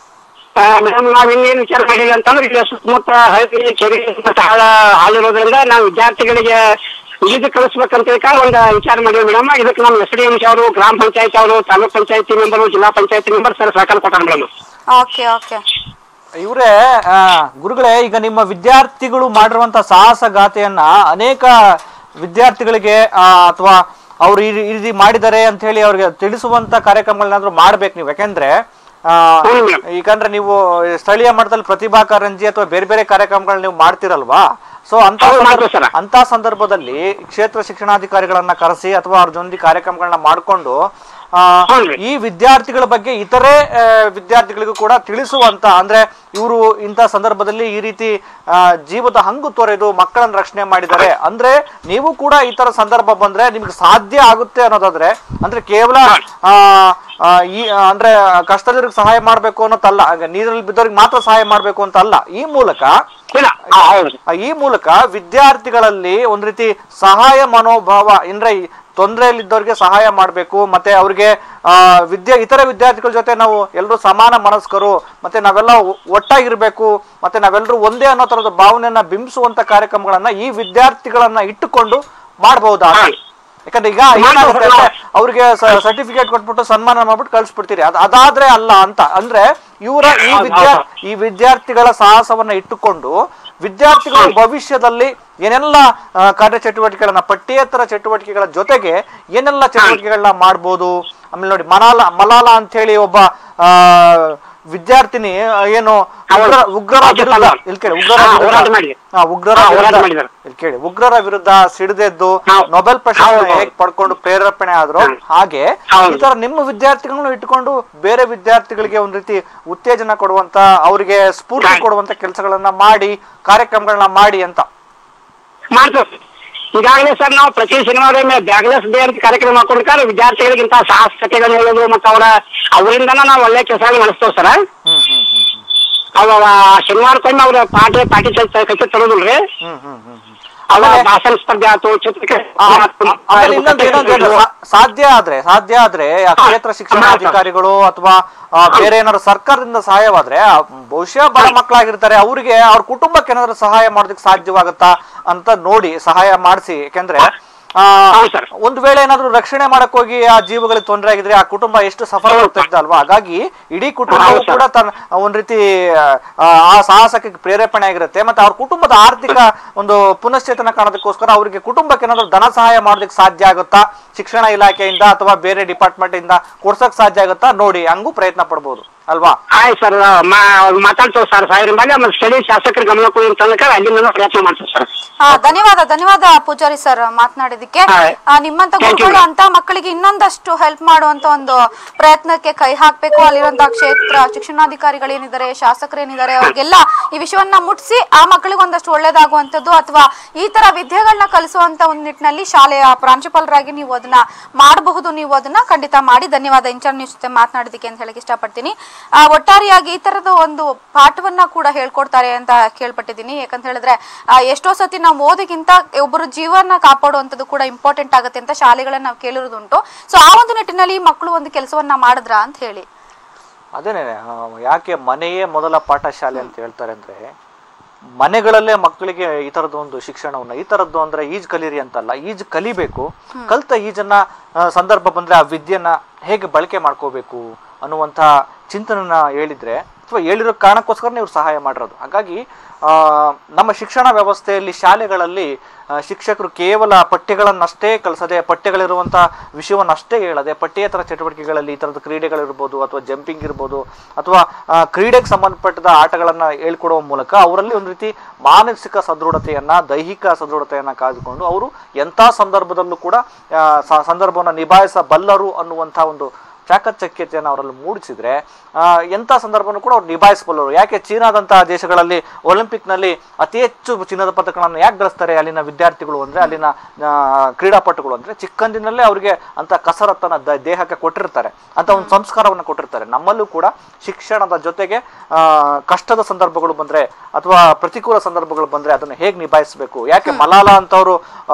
ಮೇಡಮ್ ನಾವ್ ಇನ್ನೇನು ವಿಚಾರ ಮಾಡಿಲ್ಲ ಅಂತಂದ್ರೆ ಇಲ್ಲಿ ಸುತ್ತಮುತ್ತ ಹಳ್ಳಿ ಕೆರೆ ಮತ್ತೆ ಹಾಳ ಹಾಳಿರೋದ್ರಿಂದ ನಾವು ವಿದ್ಯಾರ್ಥಿಗಳಿಗೆ ಈಜು ಕಲಿಸ್ಬೇಕಂತ ಹೇಳಿ ಒಂದು ವಿಚಾರ ಮಾಡಿದ್ವಿ ಮೇಡಮ್ ಇದಕ್ಕೆ ನಮ್ಮ ಎಸ್ ಡಿ ಎಂ ಅವರು ಗ್ರಾಮ ಪಂಚಾಯತ್ ಅವರು ತಾಲೂಕ್ ಪಂಚಾಯತಿ ಮೆಂಬರು ಜಿಲ್ಲಾ ಪಂಚಾಯತಿ ಮೆಂಬರ್ ಸರ್ ಸಹಕಾರ ಕೊಟ್ಟಾರ ಮೇಡಮ್ ಓಕೆ ಓಕೆ ಇವರೇ ಗುರುಗಳೇ ಈಗ ನಿಮ್ಮ ವಿದ್ಯಾರ್ಥಿಗಳು ಮಾಡಿರುವಂತ ಸಾಹಸ ಗಾಥೆಯನ್ನ ಅನೇಕ ವಿದ್ಯಾರ್ಥಿಗಳಿಗೆ ಅಥವಾ ಅವ್ರು ಈ ರೀ- ಈ ರೀತಿ ಮಾಡಿದ್ದಾರೆ ಅಂತ ಹೇಳಿ ಅವ್ರಿಗೆ ತಿಳಿಸುವಂತ ಕಾರ್ಯಕ್ರಮಗಳನ್ನಾದ್ರೂ ಮಾಡ್ಬೇಕು ನೀವು ಯಾಕೆಂದ್ರೆ ಆ, ಹ್ಮ್ ಮೇಡಮ್. ಈಗಂದ್ರೆ ನೀವು ಸ್ಥಳೀಯ ಮಟ್ಟದಲ್ಲಿ ಪ್ರತಿಭಾ ಕಾರಂಜಿ ಅಥವಾ ಬೇರೆ ಬೇರೆ ಕಾರ್ಯಕ್ರಮಗಳನ್ನ ನೀವು ಮಾಡ್ತಿರಲ್ವಾ ಸೊ ಅಂತ ಹೌದು, ಸಂದರ್ಭ- ಮಾಡ್ತೀವಿ ಸರ್. ಅಂತ ಸಂದರ್ಭದಲ್ಲಿ ಕ್ಷೇತ್ರ ಶಿಕ್ಷಣಾಧಿಕಾರಿಗಳನ್ನ ಕರೆಸಿ ಅಥವಾ ಅವ್ರ ಜೊತೆ ಕಾರ್ಯಕ್ರಮಗಳನ್ನ ಮಾಡಿಕೊಂಡು ಹೌದ್ರಿ. ಈ ವಿದ್ಯಾರ್ಥಿಗಳ ಬಗ್ಗೆ ಇತರೆ ಆ, ವಿದ್ಯಾರ್ಥಿಗಳಿಗೂ ಕೂಡ ತಿಳಿಸುವಂತ ಅಂದ್ರೆ ಇವರು ಇಂಥ ಸಂದರ್ಭದಲ್ಲಿ ಈ ರೀತಿ ಆ, ಜೀವದ ಹಂಗು ತೊರೆದು ಮಕ್ಕಳನ್ನ ರಕ್ಷಣೆ ಮಾಡಿದ್ದಾರೆ ಅಂದ್ರೆ ನೀವು ಕೂಡ ಈ ತರ ಸಂದರ್ಭ ಬಂದ್ರೆ ನಿಮ್ಗೆ ಸಾಧ್ಯ ಆಗುತ್ತೆ ಅನ್ನೋದಾದ್ರೆ ಅಂದ್ರೆ ಕೇವಲ ಆ, ಆ, ಈ ಆ, ಅಂದ್ರೆ ಕಷ್ಟದವ್ರಿಗೆ ಸಹಾಯ ಮಾಡ್ಬೇಕು ಅನ್ನೋದಲ್ಲ ಆಗ ನೀರಲ್ಲಿ ಬಿದ್ದವ್ರಿಗೆ ಮಾತ್ರ ಸಹಾಯ ಮಾಡ್ಬೇಕು ಅಂತ ಅಲ್ಲ ಈ ಮೂಲಕ ಇಲ್ಲ ಆ, ಹೌದು ಆ, ಈ ಮೂಲಕ ವಿದ್ಯಾರ್ಥಿಗಳಲ್ಲಿ ಒಂದ್ ರೀತಿ ಸಹಾಯ ಮನೋಭಾವ ಅಂದ್ರೆ ಈ ತೊಂದರೆಯಲ್ಲಿದ್ದವ್ರಿಗೆ ಸಹಾಯ ಮಾಡಬೇಕು ಮತ್ತೆ ಅವ್ರಿಗೆ ಆ ವಿದ್ಯೆ ಇತರ ವಿದ್ಯಾರ್ಥಿಗಳ ಜೊತೆ ನಾವು ಎಲ್ಲರೂ ಸಮಾನ ಮನಸ್ಕರು ಮತ್ತೆ ನಾವೆಲ್ಲ ಒ- ಒಟ್ಟಾಗಿರ್ಬೇಕು ಮತ್ತೆ ನಾವೆಲ್ಲರೂ ಒಂದೇ ಅನ್ನೋ ತರದ ಭಾವನೆಯನ್ನ ಬಿಂಬಿಸುವಂತ ಕಾರ್ಯಕ್ರಮಗಳನ್ನ ಈ ವಿದ್ಯಾರ್ಥಿಗಳನ್ನ ಇಟ್ಟುಕೊಂಡು ಮಾಡಬಹುದಾ ಯಾಕಂದ್ರೆ ಈಗ ಏನಾಗುತ್ತೆ ಅಂದ್ರೆ ಅವ್ರಿಗೆ ಸರ್ಟಿಫಿಕೇಟ್ ಕೊಟ್ಬಿಟ್ಟು ಸನ್ಮಾನ ಮಾಡ್ಬಿಟ್ಟು ಕಳ್ಸ್ಬಿಡ್ತೀರಿ ಅದ್ ಅದಾದ್ರೆ ಅಲ್ಲ ಅಂತ ಅಂದ್ರೆ ಇವರ ಈ ವಿದ್ಯಾ ಈ ವಿದ್ಯಾರ್ಥಿಗಳ ಸಾಹಸವನ್ನ ಇಟ್ಟುಕೊಂಡು ವಿದ್ಯಾರ್ಥಿಗಳು ಭವಿಷ್ಯದಲ್ಲಿ ಏನೆಲ್ಲ ಆ, ಕಾರ್ಯಚಟುವಟಿಕೆಗಳನ್ನ ಪಠ್ಯೇತರ ಚಟುವಟಿಕೆಗಳ ಜೊತೆಗೆ ಏನೆಲ್ಲ ಚಟುವಟಿಕೆಗಳನ್ನ ಮಾಡ್ಬೋದು ಆಮೇಲೆ ನೋಡಿ ಮಲಾಲ ಮಲಾಲ ಅಂತ ಹೇಳಿ ಒಬ್ಬ ಆ ವಿದ್ಯಾರ್ಥಿನಿ ಆ, ಏನು ಉಗ್ರ ಉಗ್ರರ ಹಾ, ವಿರುದ್ಧ ಹಾ, ಇಲ್ಲಿ ಕೇಳಿ ಉಗ್ರರ ಹಾ, ವಿರುದ್ಧ ಹೋರಾಟ ಮಾಡಿ. ಹಾ, ಉಗ್ರರ ಹಾ, ಹೋರಾಟ ವಿರುದ್ಧ ಮಾಡಿದ್ದಾರೆ. ಇಲ್ಲಿ ಕೇಳಿ ಉಗ್ರರ ವಿರುದ್ಧ ಸಿಡಿದೆದ್ದು ಹೌದು. ನೊಬೆಲ್ ಪ್ರಶಸ್ತಿ ಹೌದು. ಹೇಗ್ ಪಡ್ಕೊಂಡು ಪ್ರೇರೇಪಣೆ ಆದ್ರು ಹ್ಮ್. ಹಾಗೆ ಹೌದು. ಈ ತರ ನಿಮ್ಮ ವಿದ್ಯಾರ್ಥಿಗಳನ್ನು ಇಟ್ಕೊಂಡು ಬೇರೆ ವಿದ್ಯಾರ್ಥಿಗಳಿಗೆ ಒಂದ್ ರೀತಿ ಉತ್ತೇಜನ ಕೊಡುವಂತ ಅವರಿಗೆ ಸ್ಫೂರ್ತಿ ಹಾ. ಕೊಡುವಂತ ಕೆಲಸಗಳನ್ನ ಮಾಡಿ ಕಾರ್ಯಕ್ರಮಗಳನ್ನ ಮಾಡಿ ಅಂತ ಮಾಡ್ತೇವೆ ಈಗಾಗಲೇ ಸರ್ ನಾವು ಪ್ರತಿ ಶನಿವಾರ ಬ್ಯಾಗ್ಲೆಸ್ ಡೇ ಅಂತ ಕಾರ್ಯಕ್ರಮ ಹಾಕೊಂಡಿರ್ತಾರೆ ವಿದ್ಯಾರ್ಥಿಗಳಿಗಿಂತ ಸಾಹಸಕತೆಗಳನ್ನ ಹೇಳೋದು ಮತ್ತು ಅವರ ಅವರಿಂದನ ನಾವು ಒಳ್ಳೆ ಕೆಲಸಗಳನ್ನ ನಡೆಸ್ತೇವೆ ಸರ್ ಹ್ಮ್ ಹ್ಮ್ ಹ್ಮ್ ಅವ ಶನಿವಾರಕ್ಕೊಮ್ಮೆ ಅವ್ರ ಪಾಠ ಪಾಠಿ ಕಚ್ಚಿ ತರೋದಿಲ್ರಿ ಹ್ಮ್ ಹ್ಮ್ ಹ್ಮ್ ಹ್ಮ್ ಅವ ಭಾಷಣ ಸ್ಪರ್ಧೆ ಆಯ್ತು ಚಿತ್ರಕ್ಕೆ ಆ, ಆ, ಆಮೇಲೆ ಇನ್ನೊಂದು ಏನಂದ್ರೆ ಅಂದ್ರೆ ಸಾ- ಸಾಧ್ಯ ಆದ್ರೆ ಸಾಧ್ಯ ಆದ್ರೆ ಆ ಕ್ಷೇತ್ರ ಶಿಕ್ಷಣಾಧಿಕಾರಿಗಳು ಅಥವಾ ಆ, ಬೇರೆ ಏನಾದ್ರು ಸರ್ಕಾರದಿಂದ ಸಹಾಯವಾದ್ರೆ ಆ, ಬಹುಶಃ ಬಡ ಮಕ್ಕಳಾಗಿರ್ತಾರೆ ಅವ್ರಿಗೆ ಅವ್ರ ಕುಟುಂಬಕ್ಕೆ ಏನಾದ್ರು ಸಹಾಯ ಮಾಡೋದಕ್ಕೆ ಸಾಧ್ಯವಾಗುತ್ತಾ ಅಂತ ನೋಡಿ ಸಹಾಯ ಮಾಡಿಸಿ ಯಾಕೆಂದ್ರೆ ಆ, ಹೌದು ಸರ್. ಒಂದ್ ವೇಳೆ ಏನಾದ್ರು ರಕ್ಷಣೆ ಮಾಡಕ್ ಹೋಗಿ ಆ ಜೀವಗಳಿಗೆ ತೊಂದರೆ ಆಗಿದ್ರೆ ಆ ಕುಟುಂಬ ಎಷ್ಟು ಸಫರ್ ಆಗ್ತಾ ಇದ್ದ ಅಲ್ವಾ ಹಾಗಾಗಿ ಇಡೀ ಕುಟುಂಬವು ಹೌದು ಸರ್. ಕೂಡ ತನ್ನ ಒಂದ್ ರೀತಿ ಆ, ಆ ಸಾಹಸಕ್ಕೆ ಪ್ರೇರೇಪಣೆ ಆಗಿರುತ್ತೆ ಮತ್ತೆ ಅವ್ರ ಕುಟುಂಬದ ಆರ್ಥಿಕ ಒಂದು ಪುನಶ್ಚೇತನ ಕಾಣೋದಕ್ಕೋಸ್ಕರ ಅವರಿಗೆ ಕುಟುಂಬಕ್ಕೆ ಏನಾದ್ರು ಧನ ಸಹಾಯ ಮಾಡೋದಕ್ಕೆ ಸಾಧ್ಯ ಆಗುತ್ತಾ ಶಿಕ್ಷಣ ಇಲಾಖೆಯಿಂದ ಅಥವಾ ಬೇರೆ ಡಿಪಾರ್ಟ್ಮೆಂಟ್ ಇಂದ ಕೊಡ್ಸಕ್ ಸಾಧ್ಯ ಆಗುತ್ತಾ ನೋಡಿ ಹಂಗೂ ಪ್ರಯತ್ನ ಪಡ್ಬೋದು ಅಲ್ವಾ ಆಯ್ತು ಸರ್ ಮಾತಾಡ್ತೇವೆ ಸರ್ ಸಾಹೇಬ್ರ ಮೇಲೆ ಆಮೇಲೆ ಸ್ಥಳೀಯ ಶಾಸಕರ ಗಮನಕ್ಕೆ ಹೋಗಿ ತನಕ ಅಲ್ಲಿ ನಾನು ಪ್ರಯತ್ನ ಮಾಡ್ತೇವೆ ಸರ್ ಹಾ ಧನ್ಯವಾದ ಧನ್ಯವಾದ ಪೂಜಾರಿ ಸರ್ ಮಾತನಾಡಿದಕ್ಕೆ ಹಾಯ್. ಆ, ನಿಮ್ಮಂತ Thank you, ಗುರುಗಳು ma'am. ಅಂತ ಮಕ್ಕಳಿಗೆ ಇನ್ನೊಂದಷ್ಟು ಹೆಲ್ಪ್ ಮಾಡುವಂತ ಒಂದು ಪ್ರಯತ್ನಕ್ಕೆ ಕೈ ಹಾಕ್ಬೇಕು ಅಲ್ಲಿರುವಂತಹ ಕ್ಷೇತ್ರ ಶಿಕ್ಷಣಾಧಿಕಾರಿಗಳು ಏನಿದ್ದಾರೆ ಶಾಸಕರು ಏನಿದ್ದಾರೆ ಅವ್ರಿಗೆಲ್ಲ ಈ ವಿಷಯವನ್ನ ಮುಟ್ಟಿಸಿ ಆ ಮಕ್ಕಳಿಗೆ ಒಂದಷ್ಟು ಒಳ್ಳೇದಾಗುವಂತದ್ದು ಅಥವಾ ಈ ತರ ವಿದ್ಯೆಗಳನ್ನ ಕಲಿಸುವಂತ ಒಂದು ನಿಟ್ಟಿನಲ್ಲಿ ಶಾಲೆಯ ಪ್ರಾಂಶುಪಾಲರಾಗಿ ನೀವು ಅದನ್ನ ಮಾಡಬಹುದು ನೀವು ಅದನ್ನ ಖಂಡಿತ ಮಾಡಿ ಧನ್ಯವಾದ ಇಂಚರ್ ನ್ಯೂಸ್ ಜೊತೆ ಮಾತನಾಡಿದಕ್ಕೆ ಅಂತ ಹೇಳಕ್ ಇಷ್ಟಪಡ್ತೀನಿ ಆ, ಒಟ್ಟಾರೆಯಾಗಿ ಈ ತರದ ಒಂದು ಪಾಠವನ್ನ ಕೂಡ ಹೇಳ್ಕೊಡ್ತಾರೆ ಅಂತ ಕೇಳ್ಪಟ್ಟಿದ್ದೀನಿ ಯಾಕಂತ ಹೇಳಿದ್ರೆ ಆ, ಎಷ್ಟೋ ಸತಿ ನಾವು ಓದಿಗಿಂತ ಒಬ್ಬರು ಜೀವನ ಕಾಪಾಡುವಂಥದ್ದು ಕೂಡ ಇಂಪಾರ್ಟೆಂಟ್ ಆಗುತ್ತೆ ಅಂತ ಶಾಲೆಗಳನ್ನ ನಾವು ಕೇಳಿರೋದುಂಟು ಸೊ ಆ ಒಂದು ನಿಟ್ಟಿನಲ್ಲಿ ಮಕ್ಕಳು ಒಂದು ಕೆಲಸವನ್ನ ಮಾಡಿದ್ರ ಅಂತ ಹೇಳಿ ಅದೇನೆ ಆ, ಯಾಕೆ ಮನೆಯೇ ಮೊದಲ ಪಾಠಶಾಲೆ ಅಂತ ಹೇಳ್ತಾರೆ ಅಂದ್ರೆ ಮನೆಗಳಲ್ಲೇ ಮಕ್ಕಳಿಗೆ ಈ ತರದ ಒಂದು ಶಿಕ್ಷಣವನ್ನ ಈ ತರದ್ದು ಅಂದ್ರೆ ಈಜ್ ಕಲೀರಿ ಅಂತಲ್ಲ ಈಜ್ ಕಲಿಬೇಕು ಕಲ್ತ ಈಜನ್ನ ಆ, ಸಂದರ್ಭ ಬಂದ್ರೆ ಆ ವಿದ್ಯೆನ ಹೇಗೆ ಬಳಕೆ ಮಾಡ್ಕೋಬೇಕು ಅನ್ನುವಂಥ ಚಿಂತನೆನ ಹೇಳಿದ್ರೆ ಅಥವಾ ಹೇಳಿರೋ ಕಾರಣಕ್ಕೋಸ್ಕರ ಇವ್ರು ಸಹಾಯ ಮಾಡಿರೋದು ಹಾಗಾಗಿ ಆ, ನಮ್ಮ ಶಿಕ್ಷಣ ವ್ಯವಸ್ಥೆಯಲ್ಲಿ ಶಾಲೆಗಳಲ್ಲಿ ಆ, ಶಿಕ್ಷಕರು ಕೇವಲ ಪಠ್ಯಗಳನ್ನಷ್ಟೇ ಕಲಿಸದೆ ಪಠ್ಯಗಳಿರುವಂಥ ವಿಷಯವನ್ನಷ್ಟೇ ಹೇಳದೆ ಪಠ್ಯೇತರ ಚಟುವಟಿಕೆಗಳಲ್ಲಿ ಈ ಥರದ ಕ್ರೀಡೆಗಳಿರ್ಬೋದು ಅಥವಾ ಜಂಪಿಂಗ್ ಇರ್ಬೋದು ಅಥವಾ ಆ, ಕ್ರೀಡೆಗೆ ಸಂಬಂಧಪಟ್ಟದ ಆಟಗಳನ್ನು ಹೇಳ್ಕೊಡುವ ಮೂಲಕ ಅವರಲ್ಲಿ ಒಂದು ರೀತಿ ಮಾನಸಿಕ ಸದೃಢತೆಯನ್ನ ದೈಹಿಕ ಸದೃಢತೆಯನ್ನ ಕಾಯ್ದುಕೊಂಡು ಅವರು ಎಂಥ ಸಂದರ್ಭದಲ್ಲೂ ಕೂಡ ಆ, ಸ- ಸಂದರ್ಭವನ್ನು ನಿಭಾಯಿಸಬಲ್ಲರು ಅನ್ನುವಂಥ ಒಂದು ಚಾಕಚಕ್ಯತೆಯನ್ನು ಅವರಲ್ಲಿ ಮೂಡಿಸಿದ್ರೆ ಆ, ಎಂಥ ಸಂದರ್ಭವನ್ನು ಕೂಡ ಅವ್ರು ನಿಭಾಯಿಸಬಲ್ಲರು ಯಾಕೆ ಚೀನಾದಂತಹ ದೇಶಗಳಲ್ಲಿ ಒಲಿಂಪಿಕ್ನಲ್ಲಿ ಅತಿ ಹೆಚ್ಚು ಚಿನ್ನದ ಪದಕಗಳನ್ನು ಯಾಕೆ ಗಳಿಸ್ತಾರೆ ಅಲ್ಲಿನ ವಿದ್ಯಾರ್ಥಿಗಳು ಅಂದ್ರೆ ಅಲ್ಲಿನ ಆ, ಕ್ರೀಡಾಪಟುಗಳು ಅಂದ್ರೆ ಚಿಕ್ಕಂದಿನಲ್ಲೇ ಅವರಿಗೆ ಅಂತ ಕಸರತ್ತನ್ನ ದ- ದೇಹಕ್ಕೆ ಕೊಟ್ಟಿರ್ತಾರೆ ಅಂತ ಒಂದು ಸಂಸ್ಕಾರವನ್ನು ಕೊಟ್ಟಿರ್ತಾರೆ ನಮ್ಮಲ್ಲೂ ಕೂಡ ಶಿಕ್ಷಣದ ಜೊತೆಗೆ ಆ, ಕಷ್ಟದ ಸಂದರ್ಭಗಳು ಬಂದ್ರೆ ಅಥವಾ ಪ್ರತಿಕೂಲ ಸಂದರ್ಭಗಳು ಬಂದ್ರೆ ಅದನ್ನು ಹೇಗೆ ನಿಭಾಯಿಸಬೇಕು ಯಾಕೆ ಮಲಾಲಾ ಅಂತವರು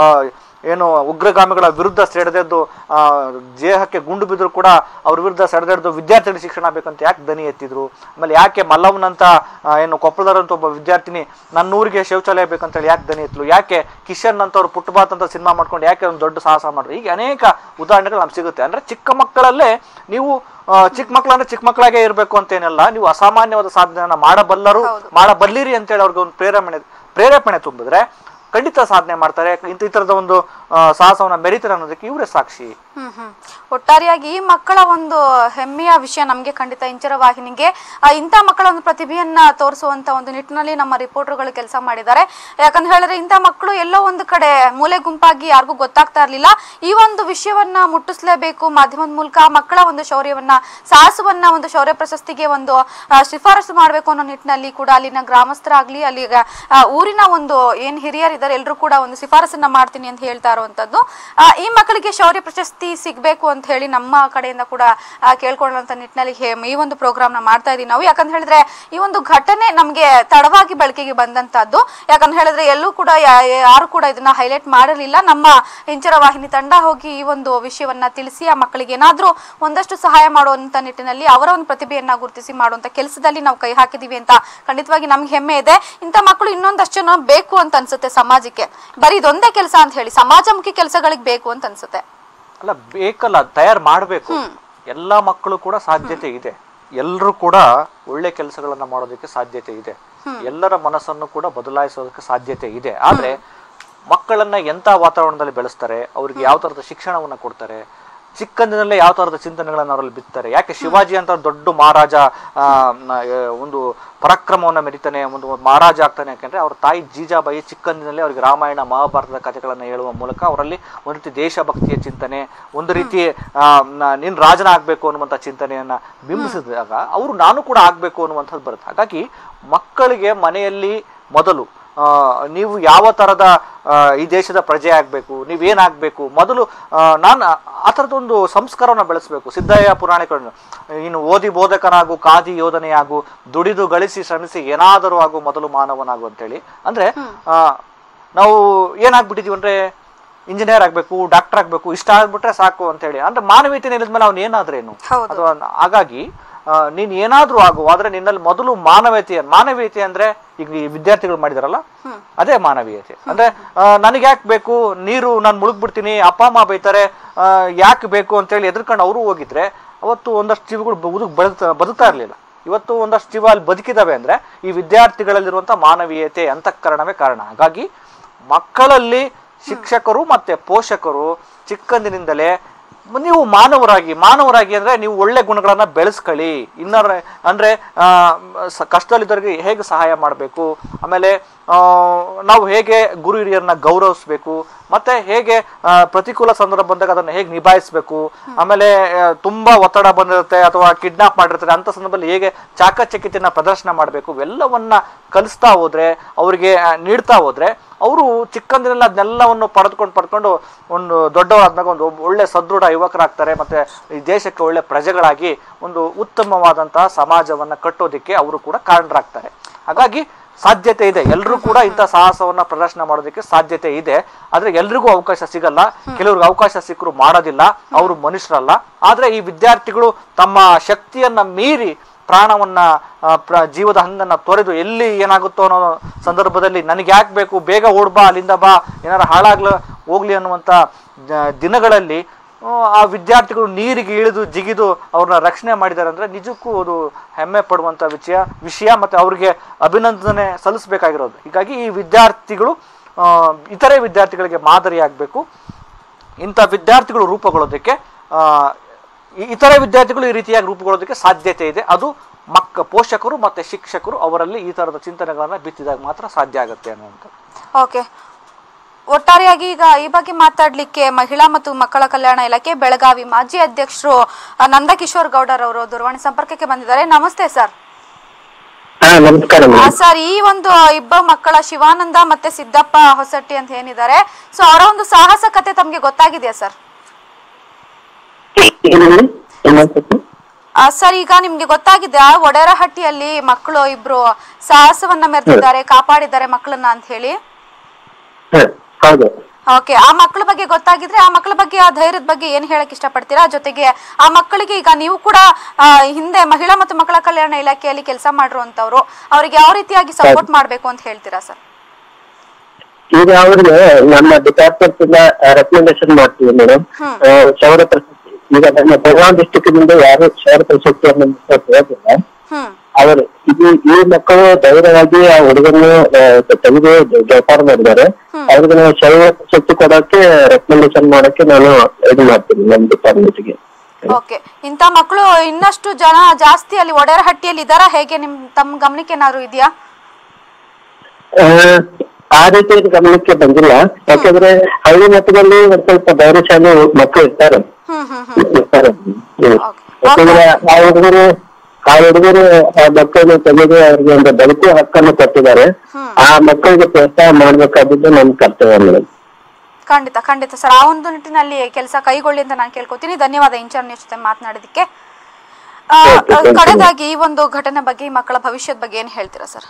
ಏನು ಉಗ್ರಗಾಮಿಗಳ ವಿರುದ್ಧ ಸೆಡೆದೆದ್ದು ಆ, ದೇಹಕ್ಕೆ ಗುಂಡು ಬಿದ್ದರೂ ಕೂಡ ಅವ್ರ ವಿರುದ್ಧ ಸೆಡೆದೆದ್ದು ವಿದ್ಯಾರ್ಥಿಗಳಿಗೆ ಶಿಕ್ಷಣ ಬೇಕಂತ ಯಾಕೆ ದನಿ ಎತ್ತಿದ್ರು ಆಮೇಲೆ ಯಾಕೆ ಮಲ್ಲವ್ನಂತ ಆ, ಏನು ಕೊಪ್ಪಳದರಂತ ಒಬ್ಬ ವಿದ್ಯಾರ್ಥಿನಿ ನನ್ನ ಊರಿಗೆ ಶೌಚಾಲಯ ಬೇಕಂತೇಳಿ ಯಾಕೆ ದನಿ ಎತ್ತಲು ಯಾಕೆ ಕಿಶನ್ ಅಂತವ್ರು ಪುಟ್ಟಬಾತ್ ಅಂತ ಸಿನಿಮಾ ಮಾಡ್ಕೊಂಡು ಯಾಕೆ ಒಂದು ದೊಡ್ಡ ಸಾಹಸ ಮಾಡಿದ್ರು ಹೀಗೆ ಅನೇಕ ಉದಾಹರಣೆಗಳು ನಮ್ಗೆ ಸಿಗುತ್ತೆ ಅಂದ್ರೆ ಚಿಕ್ಕ ಮಕ್ಕಳಲ್ಲೇ ನೀವು ಆ, ಚಿಕ್ಕ ಮಕ್ಕಳು ಅಂದ್ರೆ ಚಿಕ್ಕ ಮಕ್ಕಳಾಗೆ ಇರಬೇಕು ಅಂತೇನಿಲ್ಲ ನೀವು ಅಸಾಮಾನ್ಯವಾದ ಸಾಧನೆಯನ್ನ ಮಾಡಬಲ್ಲರು ಮಾಡಬಲ್ಲಿರಿ ಅಂತೇಳಿ ಅವ್ರಿಗೆ ಒಂದು ಪ್ರೇರಣೆ ಪ್ರೇರೇಪಣೆ ತುಂಬಿದ್ರೆ ಖಂಡಿತ ಸಾಧನೆ ಮಾಡ್ತಾರೆ ಇಂಥ ಈ ಥರದ ಒಂದು ಆ, ಸಾಹಸವನ್ನ ಮೆರಿತಾರೆ ಅನ್ನೋದಕ್ಕೆ ಇವರೇ ಸಾಕ್ಷಿ ಹ್ಮ್ ಹ್ಮ್ ಒಟ್ಟಾರೆಯಾಗಿ ಈ ಮಕ್ಕಳ ಒಂದು ಹೆಮ್ಮೆಯ ವಿಷಯ ನಮಗೆ ಖಂಡಿತ ಇಂಚರ ವಾಹಿನಿಗೆ ಆ, ಇಂಥ ಮಕ್ಕಳ ಒಂದು ಪ್ರತಿಭೆಯನ್ನ ತೋರಿಸುವಂತ ಒಂದು ನಿಟ್ಟಿನಲ್ಲಿ ನಮ್ಮ ರಿಪೋರ್ಟರ್ಗಳು ಕೆಲಸ ಮಾಡಿದ್ದಾರೆ ಯಾಕಂತ ಹೇಳಿದ್ರೆ ಇಂಥ ಮಕ್ಕಳು ಎಲ್ಲೋ ಒಂದು ಕಡೆ ಮೂಲೆ ಗುಂಪಾಗಿ ಯಾರಿಗೂ ಗೊತ್ತಾಗ್ತಾ ಇರ್ಲಿಲ್ಲ ಈ ಒಂದು ವಿಷಯವನ್ನ ಮುಟ್ಟಿಸ್ಲೇಬೇಕು ಮಾಧ್ಯಮದ ಮೂಲಕ ಆ ಮಕ್ಕಳ ಒಂದು ಶೌರ್ಯವನ್ನ ಸಾಹಸವನ್ನ ಒಂದು ಶೌರ್ಯ ಪ್ರಶಸ್ತಿಗೆ ಒಂದು ಆ, ಶಿಫಾರಸು ಮಾಡಬೇಕು ಅನ್ನೋ ನಿಟ್ಟಿನಲ್ಲಿ ಕೂಡ ಅಲ್ಲಿನ ಗ್ರಾಮಸ್ಥರಾಗ್ಲಿ ಅಲ್ಲಿ ಆ, ಊರಿನ ಒಂದು ಏನ್ ಹಿರಿಯರಿದ್ದಾರೆ ಎಲ್ಲರೂ ಕೂಡ ಒಂದು ಶಿಫಾರಸನ್ನ ಮಾಡ್ತೀನಿ ಅಂತ ಹೇಳ್ತಾ ಇರುವಂತದ್ದು ಆ, ಈ ಮಕ್ಕಳಿಗೆ ಶೌರ್ಯ ಪ್ರಶಸ್ತಿ ಸಿಗ್ಬೇಕು ಅಂತ ಹೇಳಿ ನಮ್ಮ ಕಡೆಯಿಂದ ಕೂಡ ಆ, ಕೇಳ್ಕೊಳ್ಳುವಂತ ನಿಟ್ಟಿನಲ್ಲಿ ಹೇ- ಈ ಒಂದು ಪ್ರೋಗ್ರಾಮ್ ನ ಮಾಡ್ತಾ ಇದೀವಿ ನಾವು ಯಾಕಂತ ಹೇಳಿದ್ರೆ ಈ ಒಂದು ಘಟನೆ ನಮ್ಗೆ ತಡವಾಗಿ ಬೆಳಕಿಗೆ ಬಂದಂತದ್ದು ಯಾಕಂತ ಹೇಳಿದ್ರೆ ಎಲ್ಲೂ ಕೂಡ ಯಾ- ಯಾರು ಕೂಡ ಇದನ್ನ ಹೈಲೈಟ್ ಮಾಡಿರಲಿಲ್ಲ ನಮ್ಮ ಇಂಚರ ವಾಹಿನಿ ತಂಡ ಹೋಗಿ ಈ ಒಂದು ವಿಷಯವನ್ನ ತಿಳಿಸಿ ಆ ಮಕ್ಕಳಿಗೆ ಏನಾದ್ರೂ ಒಂದಷ್ಟು ಸಹಾಯ ಮಾಡುವಂತ ನಿಟ್ಟಿನಲ್ಲಿ ಅವರ ಒಂದು ಪ್ರತಿಭೆಯನ್ನ ಗುರುತಿಸಿ ಮಾಡುವಂತ ಕೆಲಸದಲ್ಲಿ ನಾವು ಕೈ ಹಾಕಿದೀವಿ ಅಂತ ಖಂಡಿತವಾಗಿ ನಮ್ಗೆ ಹೆಮ್ಮೆ ಇದೆ ಇಂಥ ಮಕ್ಕಳು ಇನ್ನೊಂದಷ್ಟು ಜನ ಬೇಕು ಅಂತ ಅನ್ಸುತ್ತೆ ಸಮಾಜಕ್ಕೆ ಬರೀ ಇದೊಂದೇ ಕೆಲಸ ಅಂತ ಹೇಳಿ ಸಮಾಜಮುಖಿ ಕೆಲಸಗಳಿಗೆ ಬೇಕು ಅಂತ ಅನ್ಸುತ್ತೆ ಅಲ್ಲ ಬೇಕಲ್ಲ ತಯಾರು ಮಾಡಬೇಕು ಎಲ್ಲ ಮಕ್ಕಳು ಕೂಡ ಸಾಧ್ಯತೆ ಇದೆ ಎಲ್ಲರೂ ಕೂಡ ಒಳ್ಳೆ ಕೆಲಸಗಳನ್ನ ಮಾಡೋದಕ್ಕೆ ಸಾಧ್ಯತೆ ಇದೆ ಎಲ್ಲರ ಮನಸ್ಸನ್ನು ಕೂಡ ಬದಲಾಯಿಸೋದಕ್ಕೆ ಸಾಧ್ಯತೆ ಇದೆ ಆದ್ರೆ ಮಕ್ಕಳನ್ನ ಎಂತ ವಾತಾವರಣದಲ್ಲಿ ಬೆಳೆಸ್ತಾರೆ ಅವ್ರಿಗೆ ಯಾವ ತರದ ಶಿಕ್ಷಣವನ್ನ ಕೊಡ್ತಾರೆ ಚಿಕ್ಕಂದಿನಲ್ಲೇ ಯಾವ ತರದ ಚಿಂತನೆಗಳನ್ನ ಅವರಲ್ಲಿ ಬಿತ್ತಾರೆ ಯಾಕೆ ಶಿವಾಜಿ ಅಂತ ದೊಡ್ಡ ಮಹಾರಾಜ ಆ, ನ- ಆ, ಒಂದು ಪರಾಕ್ರಮವನ್ನ ಮೆರಿತಾನೆ ಒಂದು ಮಹಾರಾಜ ಆಗ್ತಾನೆ ಯಾಕಂದ್ರೆ ಅವ್ರ ತಾಯಿ ಜೀಜಾಬಾಯಿ ಚಿಕ್ಕಂದಿನಲ್ಲೇ ಅವ್ರಿಗೆ ರಾಮಾಯಣ ಮಹಾಭಾರತದ ಕಥೆಗಳನ್ನ ಹೇಳುವ ಮೂಲಕ ಅವರಲ್ಲಿ ಒಂದು ರೀತಿ ದೇಶಭಕ್ತಿಯ ಚಿಂತನೆ ಒಂದು ರೀತಿ ಆ, ನ- ನೀನ್ ರಾಜನ ಆಗ್ಬೇಕು ಅನ್ನುವಂಥ ಚಿಂತನೆಯನ್ನ ಬಿಂಬಿಸಿದಾಗ ಅವರು ನಾನು ಕೂಡ ಆಗ್ಬೇಕು ಅನ್ನುವಂಥದ್ದು ಬರುತ್ತೆ ಹಾಗಾಗಿ ಮಕ್ಕಳಿಗೆ ಮನೆಯಲ್ಲಿ ಮೊದಲು ಆ, ನೀವು ಯಾವ ಥರದ ಆ, ಈ ದೇಶದ ಪ್ರಜೆ ಆಗಬೇಕು ನೀವೇನಾಗಬೇಕು ಮೊದಲು ಆ, ನಾನು ಆ ಥರದೊಂದು ಸಂಸ್ಕಾರವನ್ನು ಬೆಳೆಸಬೇಕು ಸಿದ್ದಯ್ಯ ಪುರಾಣಿಕರನ್ನು ಇನ್ನು ಓದಿ ಬೋಧಕನಾಗು ಕಾದಿ ಯೋಧನೆಯಾಗು ದುಡಿದು ಗಳಿಸಿ ಶ್ರಮಿಸಿ ಏನಾದರೂ ಆಗು ಮೊದಲು ಮಾನವನಾಗು ಅಂತೇಳಿ ಅಂದ್ರೆ ಆ, ನಾವು ಏನಾಗ್ಬಿಟ್ಟಿದೀವಿ ಅಂದ್ರೆ ಇಂಜಿನಿಯರ್ ಆಗ್ಬೇಕು ಡಾಕ್ಟರ್ ಆಗ್ಬೇಕು ಇಷ್ಟ ಆಗ್ಬಿಟ್ರೆ ಸಾಕು ಅಂತೇಳಿ ಅಂದ್ರೆ ಮಾನವೀಯತೆ ಇಲ್ಲದ್ಮೇಲೆ ಅವ್ನು ಏನಾದ್ರೇನು ಹೌದು. ಅಥವಾ ಹಾಗಾಗಿ ಆ, ನೀನ್ ಏನಾದ್ರೂ ಆಗು ಆದ್ರೆ ನಿನ್ನಲ್ಲಿ ಮೊದಲು ಮಾನವೀಯತೆ ಮಾನವೀಯತೆ ಅಂದ್ರೆ ಈಗ ಈ ವಿದ್ಯಾರ್ಥಿಗಳು ಮಾಡಿದಾರಲ್ಲ ಅದೇ ಮಾನವೀಯತೆ ಅಂದ್ರೆ ಆ, ನನಗೆ ಯಾಕೆ ಬೇಕು ನೀರು ನಾನು ಮುಳುಗ್ಬಿಡ್ತೀನಿ ಅಪ್ಪ ಅಮ್ಮ ಬೈತಾರೆ ಆ, ಯಾಕೆ ಬೇಕು ಅಂತೇಳಿ ಎದ್ರಕೊಂಡು ಅವರು ಹೋಗಿದ್ರೆ ಅವತ್ತು ಒಂದಷ್ಟು ಜೀವಿಗಳು ಬದುಕ್ ಬದುಕ್ತಾ ಬದುಕ್ತಾ ಇರ್ಲಿಲ್ಲ ಇವತ್ತು ಒಂದಷ್ಟು ಜೀವ ಅಲ್ಲಿ ಬದುಕಿದಾವೆ ಅಂದ್ರೆ ಈ ವಿದ್ಯಾರ್ಥಿಗಳಲ್ಲಿರುವಂತ ಮಾನವೀಯತೆ ಅಂತಃಕರಣವೇ ಕಾರಣ ಹಾಗಾಗಿ ಮಕ್ಕಳಲ್ಲಿ ಶಿಕ್ಷಕರು ಮತ್ತೆ ಪೋಷಕರು ಚಿಕ್ಕಂದಿನಿಂದಲೇ ನೀವು ಮಾನವರಾಗಿ ಮಾನವರಾಗಿ ಅಂದ್ರೆ ನೀವು ಒಳ್ಳೆ ಗುಣಗಳನ್ನ ಬೆಳೆಸ್ಕೊಳ್ಳಿ ಇನ್ನರ ಅಂದ್ರೆ ಆ, ಸ- ಕಷ್ಟದಲ್ಲಿದ್ದವರಿಗೆ ಹೇಗೆ ಸಹಾಯ ಮಾಡಬೇಕು ಆಮೇಲೆ ಆ, ನಾವು ಹೇಗೆ ಗುರು ಹಿರಿಯರನ್ನ ಗೌರವಿಸ್ಬೇಕು ಮತ್ತೆ ಹೇಗೆ ಆ, ಪ್ರತಿಕೂಲ ಸಂದರ್ಭ ಬಂದಾಗ ಅದನ್ನ ಹೇಗೆ ನಿಭಾಯಿಸ್ಬೇಕು ಆಮೇಲೆ ಆ, ತುಂಬಾ ಒತ್ತಡ ಬಂದಿರುತ್ತೆ ಅಥವಾ ಕಿಡ್ನಾಪ್ ಮಾಡಿರ್ತಾರೆ ಅಂತ ಸಂದರ್ಭದಲ್ಲಿ ಹೇಗೆ ಚಾಕಚಕ್ಯತೆಯನ್ನ ಪ್ರದರ್ಶನ ಮಾಡಬೇಕು ಇವೆಲ್ಲವನ್ನ ಕಲಿಸ್ತಾ ಹೋದ್ರೆ ಅವರಿಗೆ ಆ, ನೀಡ್ತಾ ಹೋದ್ರೆ ಅವರು ಚಿಕ್ಕಂದಿನೆಲ್ಲ ಅದನ್ನೆಲ್ಲವನ್ನು ಪಡೆದುಕೊಂಡು ಪಡ್ಕೊಂಡು ಒಂದು ದೊಡ್ಡವರಾದ್ಮೇಲೆ ಒಂದು ಒಳ್ಳೆ ಸದೃಢ ಯುವಕರಾಗ್ತಾರೆ ಮತ್ತೆ ಈ ದೇಶಕ್ಕೆ ಒಳ್ಳೆ ಪ್ರಜೆಗಳಾಗಿ ಒಂದು ಉತ್ತಮವಾದಂತಹ ಸಮಾಜವನ್ನ ಕಟ್ಟೋದಿಕ್ಕೆ ಅವರು ಕೂಡ ಕಾರಣರಾಗ್ತಾರೆ ಹಾಗಾಗಿ ಸಾಧ್ಯತೆ ಇದೆ ಎಲ್ಲರೂ ಕೂಡ ಇಂಥ ಸಾಹಸವನ್ನ ಪ್ರದರ್ಶನ ಮಾಡೋದಕ್ಕೆ ಸಾಧ್ಯತೆ ಇದೆ ಆದ್ರೆ ಎಲ್ರಿಗೂ ಅವಕಾಶ ಸಿಗಲ್ಲ ಕೆಲವ್ರಿಗೆ ಅವಕಾಶ ಸಿಕ್ಕರು ಮಾಡೋದಿಲ್ಲ ಅವರು ಮನುಷ್ಯರಲ್ಲ ಆದ್ರೆ ಈ ವಿದ್ಯಾರ್ಥಿಗಳು ತಮ್ಮ ಶಕ್ತಿಯನ್ನ ಮೀರಿ ಪ್ರಾಣವನ್ನ ಆ, ಪ್ರ ಜೀವದ ಹಂಗನ್ನ ತೊರೆದು ಎಲ್ಲಿ ಏನಾಗುತ್ತೋ ಅನ್ನೋ ಸಂದರ್ಭದಲ್ಲಿ ನನಗೆ ಯಾಕೆ ಬೇಕು ಬೇಗ ಓಡ್ಬಾ ಅಲ್ಲಿಂದ ಬಾ ಏನಾರ ಹಾಳಾಗ್ಲ ಹೋಗ್ಲಿ ಅನ್ನುವಂಥ ಜ- ದಿನಗಳಲ್ಲಿ ಆ, ಆ ವಿದ್ಯಾರ್ಥಿಗಳು ನೀರಿಗೆ ಇಳಿದು ಜಿಗಿದು ಅವ್ರನ್ನ ರಕ್ಷಣೆ ಮಾಡಿದ್ದಾರೆ ಅಂದ್ರೆ ನಿಜಕ್ಕೂ ಅದು ಹೆಮ್ಮೆ ಪಡುವಂತ ವಿಷಯ ವಿಷಯ ಮತ್ತೆ ಅವ್ರಿಗೆ ಅಭಿನಂದನೆ ಸಲ್ಲಿಸಬೇಕಾಗಿರೋದು ಹೀಗಾಗಿ ಈ ವಿದ್ಯಾರ್ಥಿಗಳು ಆ, ಇತರೆ ವಿದ್ಯಾರ್ಥಿಗಳಿಗೆ ಮಾದರಿಯಾಗಬೇಕು ಇಂಥ ವಿದ್ಯಾರ್ಥಿಗಳು ರೂಪುಗೊಳ್ಳೋದಕ್ಕೆ ಆ, ಈ- ಇತರೆ ವಿದ್ಯಾರ್ಥಿಗಳು ಈ ರೀತಿಯಾಗಿ ರೂಪುಗೊಳ್ಳೋದಕ್ಕೆ ಸಾಧ್ಯತೆ ಇದೆ ಅದು ಮಕ್ಕ ಪೋಷಕರು ಮತ್ತೆ ಶಿಕ್ಷಕರು ಅವರಲ್ಲಿ ಈ ತರದ ಚಿಂತನೆಗಳನ್ನ ಬಿತ್ತಿದಾಗ ಮಾತ್ರ ಸಾಧ್ಯ ಆಗುತ್ತೆ ಅನ್ನುವಂಥದ್ದು ಓಕೆ ಒಟ್ಟಾರೆಯಾಗಿ ಈಗ ಈ ಬಗ್ಗೆ ಮಾತಾಡ್ಲಿಕ್ಕೆ ಮಹಿಳಾ ಮತ್ತು ಮಕ್ಕಳ ಕಲ್ಯಾಣ ಇಲಾಖೆ ಬೆಳಗಾವಿ ಮಾಜಿ ಅಧ್ಯಕ್ಷರು ಆ, ನಂದಕಿಶೋರ್ ಗೌಡರ್ ಅವರು ದೂರವಾಣಿ ಸಂಪರ್ಕಕ್ಕೆ ಬಂದಿದ್ದಾರೆ ನಮಸ್ತೆ ಸರ್ ಹಾ ನಮಸ್ಕಾರ ಆ, ಮೇಡಮ್ ಸರ್ ಈ ಒಂದು ಇಬ್ಬರು ಮಕ್ಕಳ ಶಿವಾನಂದ ಮತ್ತೆ ಸಿದ್ದಪ್ಪ ಹೊಸಟ್ಟಿ ಅಂತ ಏನಿದ್ದಾರೆ ಸೊ ಅವರ ಒಂದು ಸಾಹಸ ಕತೆ ತಮ್ಗೆ ಗೊತ್ತಾಗಿದೆಯಾ ಸರ್ ಆ, ಸರ್ ಈಗ ನಿಮ್ಗೆ ಗೊತ್ತಾಗಿದೆ ಒಡೆರಹಟ್ಟಿಯಲ್ಲಿ ಮಕ್ಕಳು ಇಬ್ರು ಸಾಹಸವನ್ನ ಮೆರೆದಿದ್ದಾರೆ ಕಾಪಾಡಿದ್ದಾರೆ ಮಕ್ಕಳನ್ನ ಅಂತ ಹೇಳಿ ಹೌದು ಓಕೆ ಆ ಮಕ್ಕಳ ಬಗ್ಗೆ ಗೊತ್ತಾಗಿದ್ರೆ ಆ ಮಕ್ಕಳ ಬಗ್ಗೆ ಆ ಧೈರ್ಯದ ಬಗ್ಗೆ ಏನ್ ಹೇಳಕ್ ಇಷ್ಟಪಡ್ತೀರಾ ಜೊತೆಗೆ ಆ ಮಕ್ಕಳಿಗೆ ಈಗ ನೀವು ಕೂಡ ಆ, ಹಿಂದೆ ಮಹಿಳಾ ಮತ್ತು ಮಕ್ಕಳ ಕಲ್ಯಾಣ ಇಲಾಖೆಯಲ್ಲಿ ಕೆಲಸ ಮಾಡಿರುವಂತವ್ರು ಅವ್ರಿಗೆ ಯಾವ ರೀತಿಯಾಗಿ ಸಪೋರ್ಟ್ ಮಾಡ್ಬೇಕು ಅಂತ ಹೇಳ್ತೀರಾ ಸರ್ ಈಗ ಅವ್ರಿಗೆ ನಮ್ಮ ಡಿಪಾರ್ಟ್ಮೆಂಟ್ ಇಂದ ರೆಕಮೆಂಡೇಶನ್ ಮಾಡ್ತೀವಿ ಮೇಡಮ್ ಶೌರ್ಯ ಪ್ರಶಸ್ತಿ ಈಗ ನಮ್ಮ ಬೆಳಗಾವಿ ಡಿಸ್ಟಿಕ್ ನಿಂದ ಯಾರು ಶೌರ್ಯ ಪ್ರಶಸ್ತಿಯನ್ನು ಹೋಗಿಲ್ಲ ಹ್ಮ್ ಅವರು ಇದು ಈ ಮಕ್ಕಳು ಧೈರ್ಯವಾಗಿ ಆ ಹುಡುಗನ್ನು ಆ, ತೆಗೆದು ಜೋಪಾನ ಮಾಡಿದ್ದಾರೆ ಅವ್ರಿಗೆ ನಾವು ಶೌರ್ಯ ಪ್ರಶಸ್ತಿ ಕೊಡಕ್ಕೆ ರೆಕಮೆಂಡೇಶನ್ ಮಾಡಕ್ಕೆ ನಾನು ಇದು ಮಾಡ್ತೀನಿ ನಮ್ಮ ಡಿಪಾರ್ಟ್ಮೆಂಟ್ಗೆ ಓಕೆ ಇಂಥ ಮಕ್ಕಳು ಇನ್ನಷ್ಟು ಜನ ಜಾಸ್ತಿ ಅಲ್ಲಿ ಒಡೆರಹಟ್ಟಿಯಲ್ಲಿ ಇದಾರಾ ಹೇಗೆ ನಿಮ್ ತಮ್ಮ ಗಮನಕ್ಕೆ ಏನಾದ್ರು ಇದೆಯಾ ಆ, ಆ ರೀತಿ ಇದು ಗಮನಕ್ಕೆ ಬಂದಿಲ್ಲ ಯಾಕಂದ್ರೆ ಹಳ್ಳಿ ಮಟ್ಟದಲ್ಲಿ ಒಂದ್ ಸ್ವಲ್ಪ ಧೈರ್ಯಶಾಲಿ ಮಕ್ಕಳು ಇರ್ತಾರೆ ಹ್ಮ್ ಹ್ಮ್ ಹ್ಮ್ ಇರ್ತಾರೆ ಹ್ಮ್. Okay. ಯಾಕಂದ್ರೆ ಆ ಹುಡುಗರು ಆ ಹುಡುಗರು ಆ ಮಕ್ಕಳನ್ನು ತೆಗೆದು ಅವ್ರಿಗೆ ಒಂದು ಬದುಕು ಹಕ್ಕನ್ನು ಕೊಟ್ಟಿದ್ದಾರೆ ಆ ಮಕ್ಕಳಿಗೆ ಪ್ರೋತ್ಸಾಹ ಮಾಡ್ಬೇಕಾಗಿದ್ದು ನಮ್ಮ ಕರ್ತವ್ಯ ಮೇಡಮ್ ಖಂಡಿತ ಖಂಡಿತ ಸರ್ ಆ ಒಂದು ನಿಟ್ಟಿನಲ್ಲಿ ಕೆಲಸ ಕೈಗೊಳ್ಳಿ ಅಂತ ನಾನು ಕೇಳ್ಕೊತೀನಿ ಧನ್ಯವಾದ ಇಂಚರ್ ನ್ಯೂಸ್ ಜೊತೆ ಮಾತನಾಡಿದಕ್ಕೆ ಆ, ಆ, ಕಡೆದಾಗಿ ಈ ಒಂದು ಘಟನೆ ಬಗ್ಗೆ ಈ ಮಕ್ಕಳ ಭವಿಷ್ಯದ ಬಗ್ಗೆ ಏನ್ ಹೇಳ್ತೀರಾ ಸರ್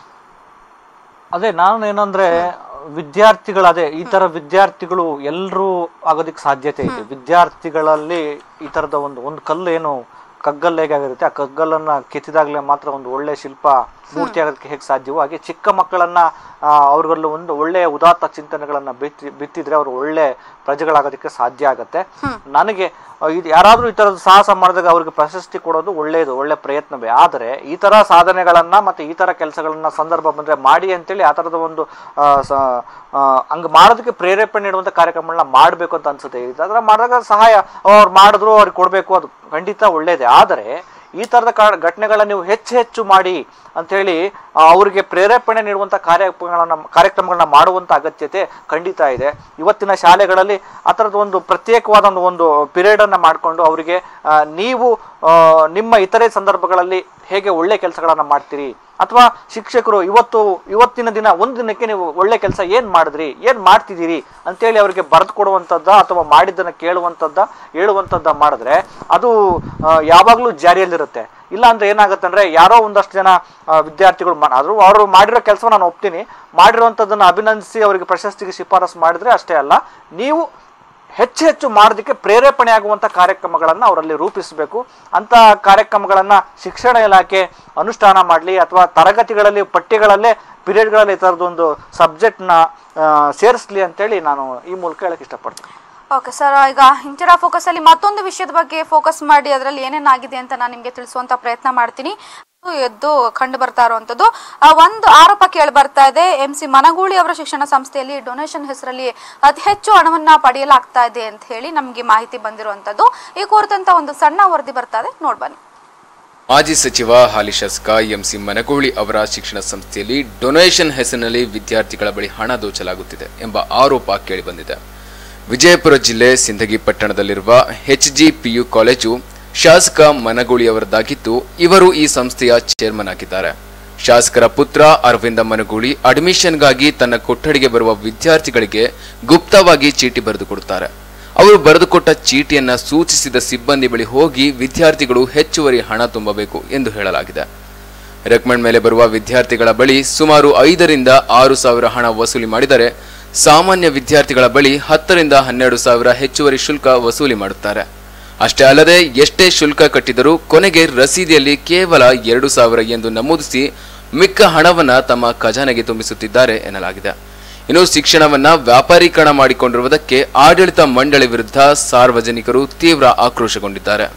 ಅದೇ ನಾನು ಏನಂದ್ರೆ ವಿದ್ಯಾರ್ಥಿಗಳು ಅದೇ ಈ ತರ ವಿದ್ಯಾರ್ಥಿಗಳು ಎಲ್ಲರೂ ಆಗೋದಕ್ಕೆ ಸಾಧ್ಯತೆ ಇದೆ ವಿದ್ಯಾರ್ಥಿಗಳಲ್ಲಿ ಈ ತರದ ಒಂದು ಒಂದು ಕಲ್ಲು ಏನು ಕಗ್ಗಲ್ಲು ಹೇಗಾಗಿರುತ್ತೆ ಆ ಕಗ್ಗಲ್ಲನ್ನ ಕೆತ್ತಿದಾಗಲೇ ಮಾತ್ರ ಒಂದು ಒಳ್ಳೆ ಶಿಲ್ಪ ಮೂರ್ತಿ ಆಗೋದಕ್ಕೆ ಹೇಗೆ ಸಾಧ್ಯವೋ ಹಾಗೆ ಚಿಕ್ಕ ಮಕ್ಕಳನ್ನ ಆ, ಅವ್ರಿಗಲ್ಲಿ ಒಂದು ಒಳ್ಳೆಯ ಉದಾತ್ತ ಚಿಂತನೆಗಳನ್ನ ಬಿತ್ತಿ ಬಿತ್ತಿದ್ರೆ ಅವರು ಒಳ್ಳೆ ಪ್ರಜೆಗಳಾಗೋದಕ್ಕೆ ಸಾಧ್ಯ ಆಗತ್ತೆ ನನಗೆ ಆ, ಇದು ಯಾರಾದ್ರೂ ಈ ತರದ ಸಾಹಸ ಮಾಡಿದಾಗ ಅವ್ರಿಗೆ ಪ್ರಶಸ್ತಿ ಕೊಡೋದು ಒಳ್ಳೆಯದು ಒಳ್ಳೆ ಪ್ರಯತ್ನವೇ ಆದರೆ ಈ ತರ ಸಾಧನೆಗಳನ್ನ ಮತ್ತೆ ಈ ತರ ಕೆಲಸಗಳನ್ನ ಸಂದರ್ಭ ಬಂದ್ರೆ ಮಾಡಿ ಅಂತೇಳಿ ಆ ತರದ ಒಂದು ಆ, ಸ- ಆ, ಹಂಗ್ ಮಾಡೋದಕ್ಕೆ ಪ್ರೇರೇಪಣೆ ನೀಡುವಂತ ಕಾರ್ಯಕ್ರಮಗಳನ್ನ ಮಾಡಬೇಕು ಅಂತ ಅನ್ಸುತ್ತೆ ಅದರ ಮಾಡಿದಾಗ ಸಹಾಯ ಅವ್ರು ಮಾಡಿದ್ರು ಅವ್ರಿಗೆ ಕೊಡಬೇಕು ಅದು ಖಂಡಿತ ಒಳ್ಳೇದೇ ಆದರೆ ಈ ತರದ ಕಾ- ಘಟನೆಗಳನ್ನ ನೀವು ಹೆಚ್ಚು ಹೆಚ್ಚು ಮಾಡಿ ಅಂತೇಳಿ ಆ, ಅವ್ರಿಗೆ ಪ್ರೇರೇಪಣೆ ನೀಡುವಂತ ಕಾರ್ಯಕ್ರಮಗಳನ್ನ ಕಾರ್ಯಕ್ರಮಗಳನ್ನ ಮಾಡುವಂತ ಅಗತ್ಯತೆ ಖಂಡಿತ ಇದೆ ಇವತ್ತಿನ ಶಾಲೆಗಳಲ್ಲಿ ಆ ಥರದ ಒಂದು ಪ್ರತ್ಯೇಕವಾದ ಒಂದು ಒಂದು ಪಿರಿಯಡ್ ಅನ್ನ ಮಾಡಿಕೊಂಡು ಅವರಿಗೆ ಆ, ನೀವು ಆ, ನಿಮ್ಮ ಇತರೆ ಸಂದರ್ಭಗಳಲ್ಲಿ ಹೇಗೆ ಒಳ್ಳೆ ಕೆಲಸಗಳನ್ನ ಮಾಡ್ತೀರಿ ಅಥವಾ ಶಿಕ್ಷಕರು ಇವತ್ತು ಇವತ್ತಿನ ದಿನ ಒಂದು ದಿನಕ್ಕೆ ನೀವು ಒಳ್ಳೆ ಕೆಲಸ ಏನ್ ಮಾಡಿದ್ರಿ ಏನ್ ಮಾಡ್ತಿದ್ದೀರಿ ಅಂತೇಳಿ ಅವರಿಗೆ ಬರೆದು ಕೊಡುವಂಥದ್ದ ಅಥವಾ ಮಾಡಿದ್ದನ್ನ ಕೇಳುವಂಥದ್ದ ಹೇಳುವಂಥದ್ದ ಮಾಡಿದ್ರೆ ಅದು ಆ, ಯಾವಾಗ್ಲೂ ಜಾರಿಯಲ್ಲಿರುತ್ತೆ ಇಲ್ಲ ಅಂದ್ರೆ ಏನಾಗುತ್ತೆ ಅಂದ್ರೆ ಯಾರೋ ಒಂದಷ್ಟು ಜನ ಆ, ವಿದ್ಯಾರ್ಥಿಗಳು ಮಾ- ಆದ್ರೂ ಅವರು ಮಾಡಿರೋ ಕೆಲಸ ನಾನು ಒಪ್ತೀನಿ ಮಾಡಿರುವಂಥದ್ದನ್ನ ಅಭಿನಂದಿಸಿ ಅವರಿಗೆ ಪ್ರಶಸ್ತಿಗೆ ಶಿಫಾರಸು ಮಾಡಿದ್ರೆ ಅಷ್ಟೇ ಅಲ್ಲ ನೀವು ಹೆಚ್ಚು ಹೆಚ್ಚು ಮಾಡೋದಕ್ಕೆ ಪ್ರೇರೇಪಣೆ ಆಗುವಂಥ ಕಾರ್ಯಕ್ರಮಗಳನ್ನು ಅವರಲ್ಲಿ ರೂಪಿಸಬೇಕು ಅಂತ ಕಾರ್ಯಕ್ರಮಗಳನ್ನ ಶಿಕ್ಷಣ ಇಲಾಖೆ ಅನುಷ್ಠಾನ ಮಾಡಲಿ ಅಥವಾ ತರಗತಿಗಳಲ್ಲಿ ಪಠ್ಯಗಳಲ್ಲೇ ಪಿರಿಯಡ್ಗಳಲ್ಲಿ ಈ ಥರದೊಂದು ಸಬ್ಜೆಕ್ಟ್ನ ಸೇರಿಸ್ಲಿ ಅಂತೇಳಿ ನಾನು ಈ ಮೂಲಕ ಹೇಳಕ್ಕೆ ಇಷ್ಟಪಡ್ತೀನಿ ಓಕೆ ಸರ್ ಈಗ ಇಂಚರ ಫೋಕಸ್ ಅಲ್ಲಿ ಮತ್ತೊಂದು ವಿಷಯದ ಬಗ್ಗೆ ಫೋಕಸ್ ಮಾಡಿ ಅದರಲ್ಲಿ ಏನೇನಾಗಿದೆ ಅಂತ ನಾನು ನಿಮಗೆ ತಿಳಿಸುವಂತ ಪ್ರಯತ್ನ ಮಾಡ್ತೀನಿ ಎದ್ದು ಕಂಡು ಬರ್ತಾ ಇರುವಂತದ್ದು ಆ, ಒಂದು ಆರೋಪ ಕೇಳಿ ಬರ್ತಾ ಇದೆ ಎಂ ಸಿ ಮನಗೂಳಿ ಅವರ ಶಿಕ್ಷಣ ಸಂಸ್ಥೆಯಲ್ಲಿ ಡೊನೇಷನ್ ಹೆಸರಲ್ಲಿ ಅತಿ ಹೆಚ್ಚು ಹಣವನ್ನ ಪಡೆಯಲಾಗ್ತಾ ಇದೆ ಅಂತ ಹೇಳಿ ನಮಗೆ ಮಾಹಿತಿ ಬಂದಿರುವಂತದ್ದು ಈ ಕುರಿತಂತ ಒಂದು ಸಣ್ಣ ವರದಿ ಬರ್ತಾ ಇದೆ ನೋಡ್ಬನ್ನಿ ಮಾಜಿ ಸಚಿವ ಹಾಲಿ ಶಾಸಕ ಎಂಸಿ ಮನಗೂಳಿ ಅವರ ಶಿಕ್ಷಣ ಸಂಸ್ಥೆಯಲ್ಲಿ ಡೊನೇಷನ್ ಹೆಸರಿನಲ್ಲಿ ವಿದ್ಯಾರ್ಥಿಗಳ ಬಳಿ ಹಣ ದೋಚಲಾಗುತ್ತಿದೆ ಎಂಬ ಆರೋಪ ಕೇಳಿಬಂದಿದೆ ವಿಜಯಪುರ ಜಿಲ್ಲೆ ಸಿಂದಗಿ ಪಟ್ಟಣದಲ್ಲಿರುವ ಎಚ್ಜಿ ಪಿಯು ಕಾಲೇಜು ಶಾಸಕ ಮನಗೂಳಿ ಅವರದ್ದಾಗಿದ್ದು ಇವರು ಈ ಸಂಸ್ಥೆಯ ಚೇರ್ಮನ್ ಆಗಿದ್ದಾರೆ ಶಾಸಕರ ಪುತ್ರ ಅರವಿಂದ ಮನಗೂಳಿ ಅಡ್ಮಿಷನ್ಗಾಗಿ ತನ್ನ ಕೊಠಡಿಗೆ ಬರುವ ವಿದ್ಯಾರ್ಥಿಗಳಿಗೆ ಗುಪ್ತವಾಗಿ ಚೀಟಿ ಬರೆದುಕೊಡುತ್ತಾರೆ ಅವರು ಬರೆದುಕೊಟ್ಟ ಚೀಟಿಯನ್ನ ಸೂಚಿಸಿದ ಸಿಬ್ಬಂದಿ ಬಳಿ ಹೋಗಿ ವಿದ್ಯಾರ್ಥಿಗಳು ಹೆಚ್ಚುವರಿ ಹಣ ತುಂಬಬೇಕು ಎಂದು ಹೇಳಲಾಗಿದೆ ರೆಕಮೆಂಡ್ ಮೇಲೆ ಬರುವ ವಿದ್ಯಾರ್ಥಿಗಳ ಬಳಿ ಸುಮಾರು ಐದರಿಂದ ಆರು ಸಾವಿರ ಹಣ ವಸೂಲಿ ಮಾಡಿದರೆ ಸಾಮಾನ್ಯ ವಿದ್ಯಾರ್ಥಿಗಳ ಬಳಿ ಹತ್ತರಿಂದ ಹನ್ನೆರಡು ಸಾವಿರ ಹೆಚ್ಚುವರಿ ಶುಲ್ಕ ವಸೂಲಿ ಮಾಡುತ್ತಾರೆ ಅಷ್ಟೇ ಅಲ್ಲದೆ ಎಷ್ಟೇ ಶುಲ್ಕ ಕಟ್ಟಿದರೂ ಕೊನೆಗೆ ರಸೀದಿಯಲ್ಲಿ ಕೇವಲ ಎರಡು ಸಾವಿರ ಎಂದು ನಮೂದಿಸಿ ಮಿಕ್ಕ ಹಣವನ್ನ ತಮ್ಮ ಖಜಾನೆಗೆ ತುಂಬಿಸುತ್ತಿದ್ದಾರೆ ಎನ್ನಲಾಗಿದೆ ಇನ್ನು ಶಿಕ್ಷಣವನ್ನ ವ್ಯಾಪಾರೀಕರಣ ಮಾಡಿಕೊಂಡಿರುವುದಕ್ಕೆ ಆಡಳಿತ ಮಂಡಳಿ ವಿರುದ್ಧ ಸಾರ್ವಜನಿಕರು ತೀವ್ರ ಆಕ್ರೋಶಗೊಂಡಿದ್ದಾರೆ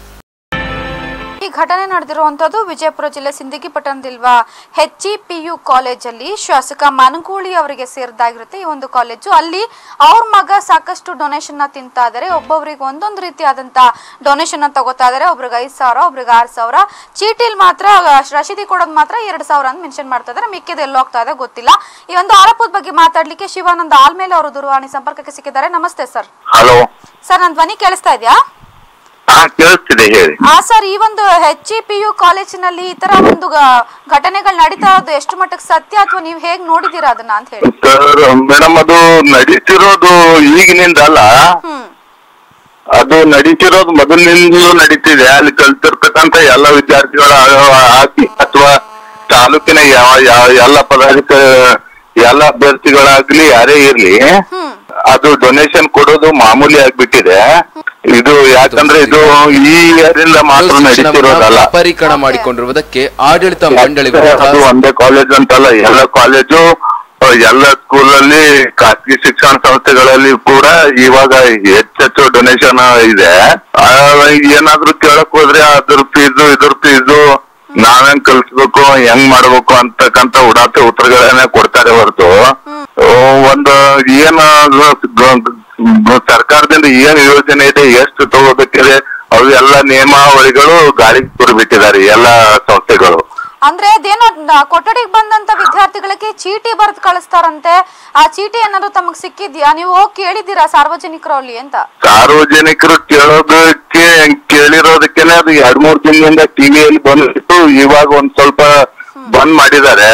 ಈ ಘಟನೆ ನಡೆದಿರುವಂತದ್ದು ವಿಜಯಪುರ ಜಿಲ್ಲೆ ಸಿಂದಗಿ ಪಟ್ಟಣದಿಲ್ವಾ ಹೆಚ್ ಪಿ ಯು ಕಾಲೇಜಲ್ಲಿ ಶಾಸಕ ಮನಗೂಳಿ ಅವರಿಗೆ ಸೇರಿದಾಗಿರುತ್ತೆ ಈ ಒಂದು ಕಾಲೇಜು ಅಲ್ಲಿ ಅವ್ರ ಮಗ ಸಾಕಷ್ಟು ಡೊನೇಷನ್ ನ ತಿಂತಾ ಇದಾರೆ ಒಬ್ಬೊಬ್ರಿಗೆ ಒಂದೊಂದು ರೀತಿಯಾದಂತ ಡೊನೇಷನ್ ನ ತಗೋತಾ ಇದಾರೆ ಒಬ್ರಿಗೆ ಐದ್ ಸಾವಿರ ಒಬ್ರಿಗೆ ಆರ್ ಸಾವಿರ ಚೀಟಿಲ್ ಮಾತ್ರ ಆ, ರಶೀದಿ ಕೊಡೋದು ಮಾತ್ರ ಎರಡು ಸಾವಿರ ಅಂತ ಮೆನ್ಷನ್ ಮಾಡ್ತಾ ಇದಾರೆ ಮಿಕ್ಕಿದ ಎಲ್ಲಿ ಹೋಗ್ತಾ ಇದೆ ಗೊತ್ತಿಲ್ಲ ಈ ಒಂದು ಆರೋಪದ ಬಗ್ಗೆ ಮಾತಾಡ್ಲಿಕ್ಕೆ ಶಿವಾನಂದ ಆಲ್ಮೇಲೆ ಅವರು ದೂರವಾಣಿ ಸಂಪರ್ಕಕ್ಕೆ ಸಿಕ್ಕಿದ್ದಾರೆ ನಮಸ್ತೆ ಸರ್ ಹಲೋ ಸರ್ ನನ್ನ ಧ್ವನಿ ಕೇಳಿಸ್ತಾ ಇದೆಯಾ ಹಾ ಕೇಳಿಸ್ತಿದೆ ಹೇಳಿ ಆ ಸರ್ ಈ ಒಂದು ಎಚ್ ಪಿ ಯು ಕಾಲೇಜಿನಲ್ಲಿ ಈ ತರ ಒಂದು ಗ- ಘಟನೆಗಳು ನಡೀತಾ ಇರೋದು ಎಷ್ಟು ಮಟ್ಟಕ್ಕೆ ಸತ್ಯ ಅಥವಾ ನೀವು ಹೇಗ್ ನೋಡಿದೀರಾ ಅದನ್ನ ಅಂತ ಹೇಳಿ ಸರ್ ಮೇಡಮ್ ಅದು ನಡೀತಿರೋದು ಈಗಿನಿಂದ ಅಲ್ಲ ಹ್ಮ್ ಅದು ನಡೀತಿರೋದು ಮೊದಲಿನಿಂದಲೂ ನಡೀತಿದೆ ಅಲ್ಲಿ ಕಲ್ತಿರ್ತಕ್ಕಂತ ಎಲ್ಲ ವಿದ್ಯಾರ್ಥಿಗಳ ಹಾಕಿ ಅಥವಾ ತಾಲೂಕಿನ ಯಾವ ಯಾವ- ಎಲ್ಲ ಪದಾಧಿಕ ಎಲ್ಲ ಅಭ್ಯರ್ಥಿಗಳಾಗ್ಲಿ ಯಾರೇ ಇರ್ಲಿ ಹ್ಮ್ ಅದು ಡೊನೇಷನ್ ಕೊಡೋದು ಮಾಮೂಲಿ ಆಗ್ಬಿಟ್ಟಿದೆ ಇದು ಯಾಕಂದ್ರೆ ಇದು ಈ ಇಯರಿಂದ ಮಾತ್ರ ಶಿಕ್ಷಣವನ್ನ ನಡೀತಿರೋದಲ್ಲ ವ್ಯಾಪಾರೀಕರಣ ಮಾಡಿಕೊಂಡಿರುವುದಕ್ಕೆ ಆಡಳಿತ ಮಂಡಳಿ ಯಾಕಂದ್ರೆ ಅದು ವಿರುದ್ಧ ಒಂದೇ ಕಾಲೇಜ್ ಅಂತಲ್ಲ ಎಲ್ಲ ಕಾಲೇಜು ಅಹ್, ಎಲ್ಲ ಸ್ಕೂಲಲ್ಲಿ ಖಾಸಗಿ ಶಿಕ್ಷಣ ಸಂಸ್ಥೆಗಳಲ್ಲಿ ಕೂಡ ಇವಾಗ ಹೆಚ್ಚೆಚ್ಚು ಡೊನೇಷನ್ ಇದೆ ಆ, ಏನಾದ್ರೂ ಕೇಳಕ್ ಹೋದ್ರೆ ಅದ್ರ ಫೀಸು ಇದ್ರ ಫೀಸು ನಾವೇನ್ ಕಲ್ಸ್ಬೇಕು ಹೆಂಗ್ ಮಾಡ್ಬೇಕು ಅಂತಕ್ಕಂತ ಉಡಾಫೆ ಉತ್ತರಗಳನ್ನೇ ಕೊಡ್ತಾರೆ ಹೊರತು ಒಂದು ಏನ ಸರ್ಕಾರದಿಂದ ಏನ್ ಯೋಜನೆ ಇದೆ ಎಷ್ಟು ತಗೋಬೇಕಿದೆ ಅವು ಎಲ್ಲ ನಿಯಮಾವಳಿಗಳು ಗಾಳಿಗೆ ತುರ್ಬಿಟ್ಟಿದ್ದಾರೆ ಎಲ್ಲ ಸಂಸ್ಥೆಗಳು ಅಂದ್ರೆ ಅದೇನೋ ನ- ಕೊಠಡಿಗೆ ಬಂದಂತ ವಿದ್ಯಾರ್ಥಿಗಳಿಗೆ ಚೀಟಿ ಬರೆದು ಕಳಿಸ್ತಾರಂತೆ ಆ ಚೀಟಿ ಏನಾದ್ರು ತಮಗ್ ಸಿಕ್ಕಿದ್ಯಾ ನೀವು ಹೋಗಿ ಕೇಳಿದ್ದೀರಾ ಸಾರ್ವಜನಿಕರು ಅಲ್ಲಿ ಅಂತ ಸಾರ್ವಜನಿಕರು ಕೇಳೋದಕ್ಕೆ ಕೇಳಿರೋದಕ್ಕೇನೆ ಅದು ಎರಡ್ ಮೂರ್ ದಿನದಿಂದ ಟಿವಿಯಲ್ಲಿ ಬಂದಿತ್ತು ಇವಾಗ ಒಂದ್ ಸ್ವಲ್ಪ ಬಂದ್ ಮಾಡಿದ್ದಾರೆ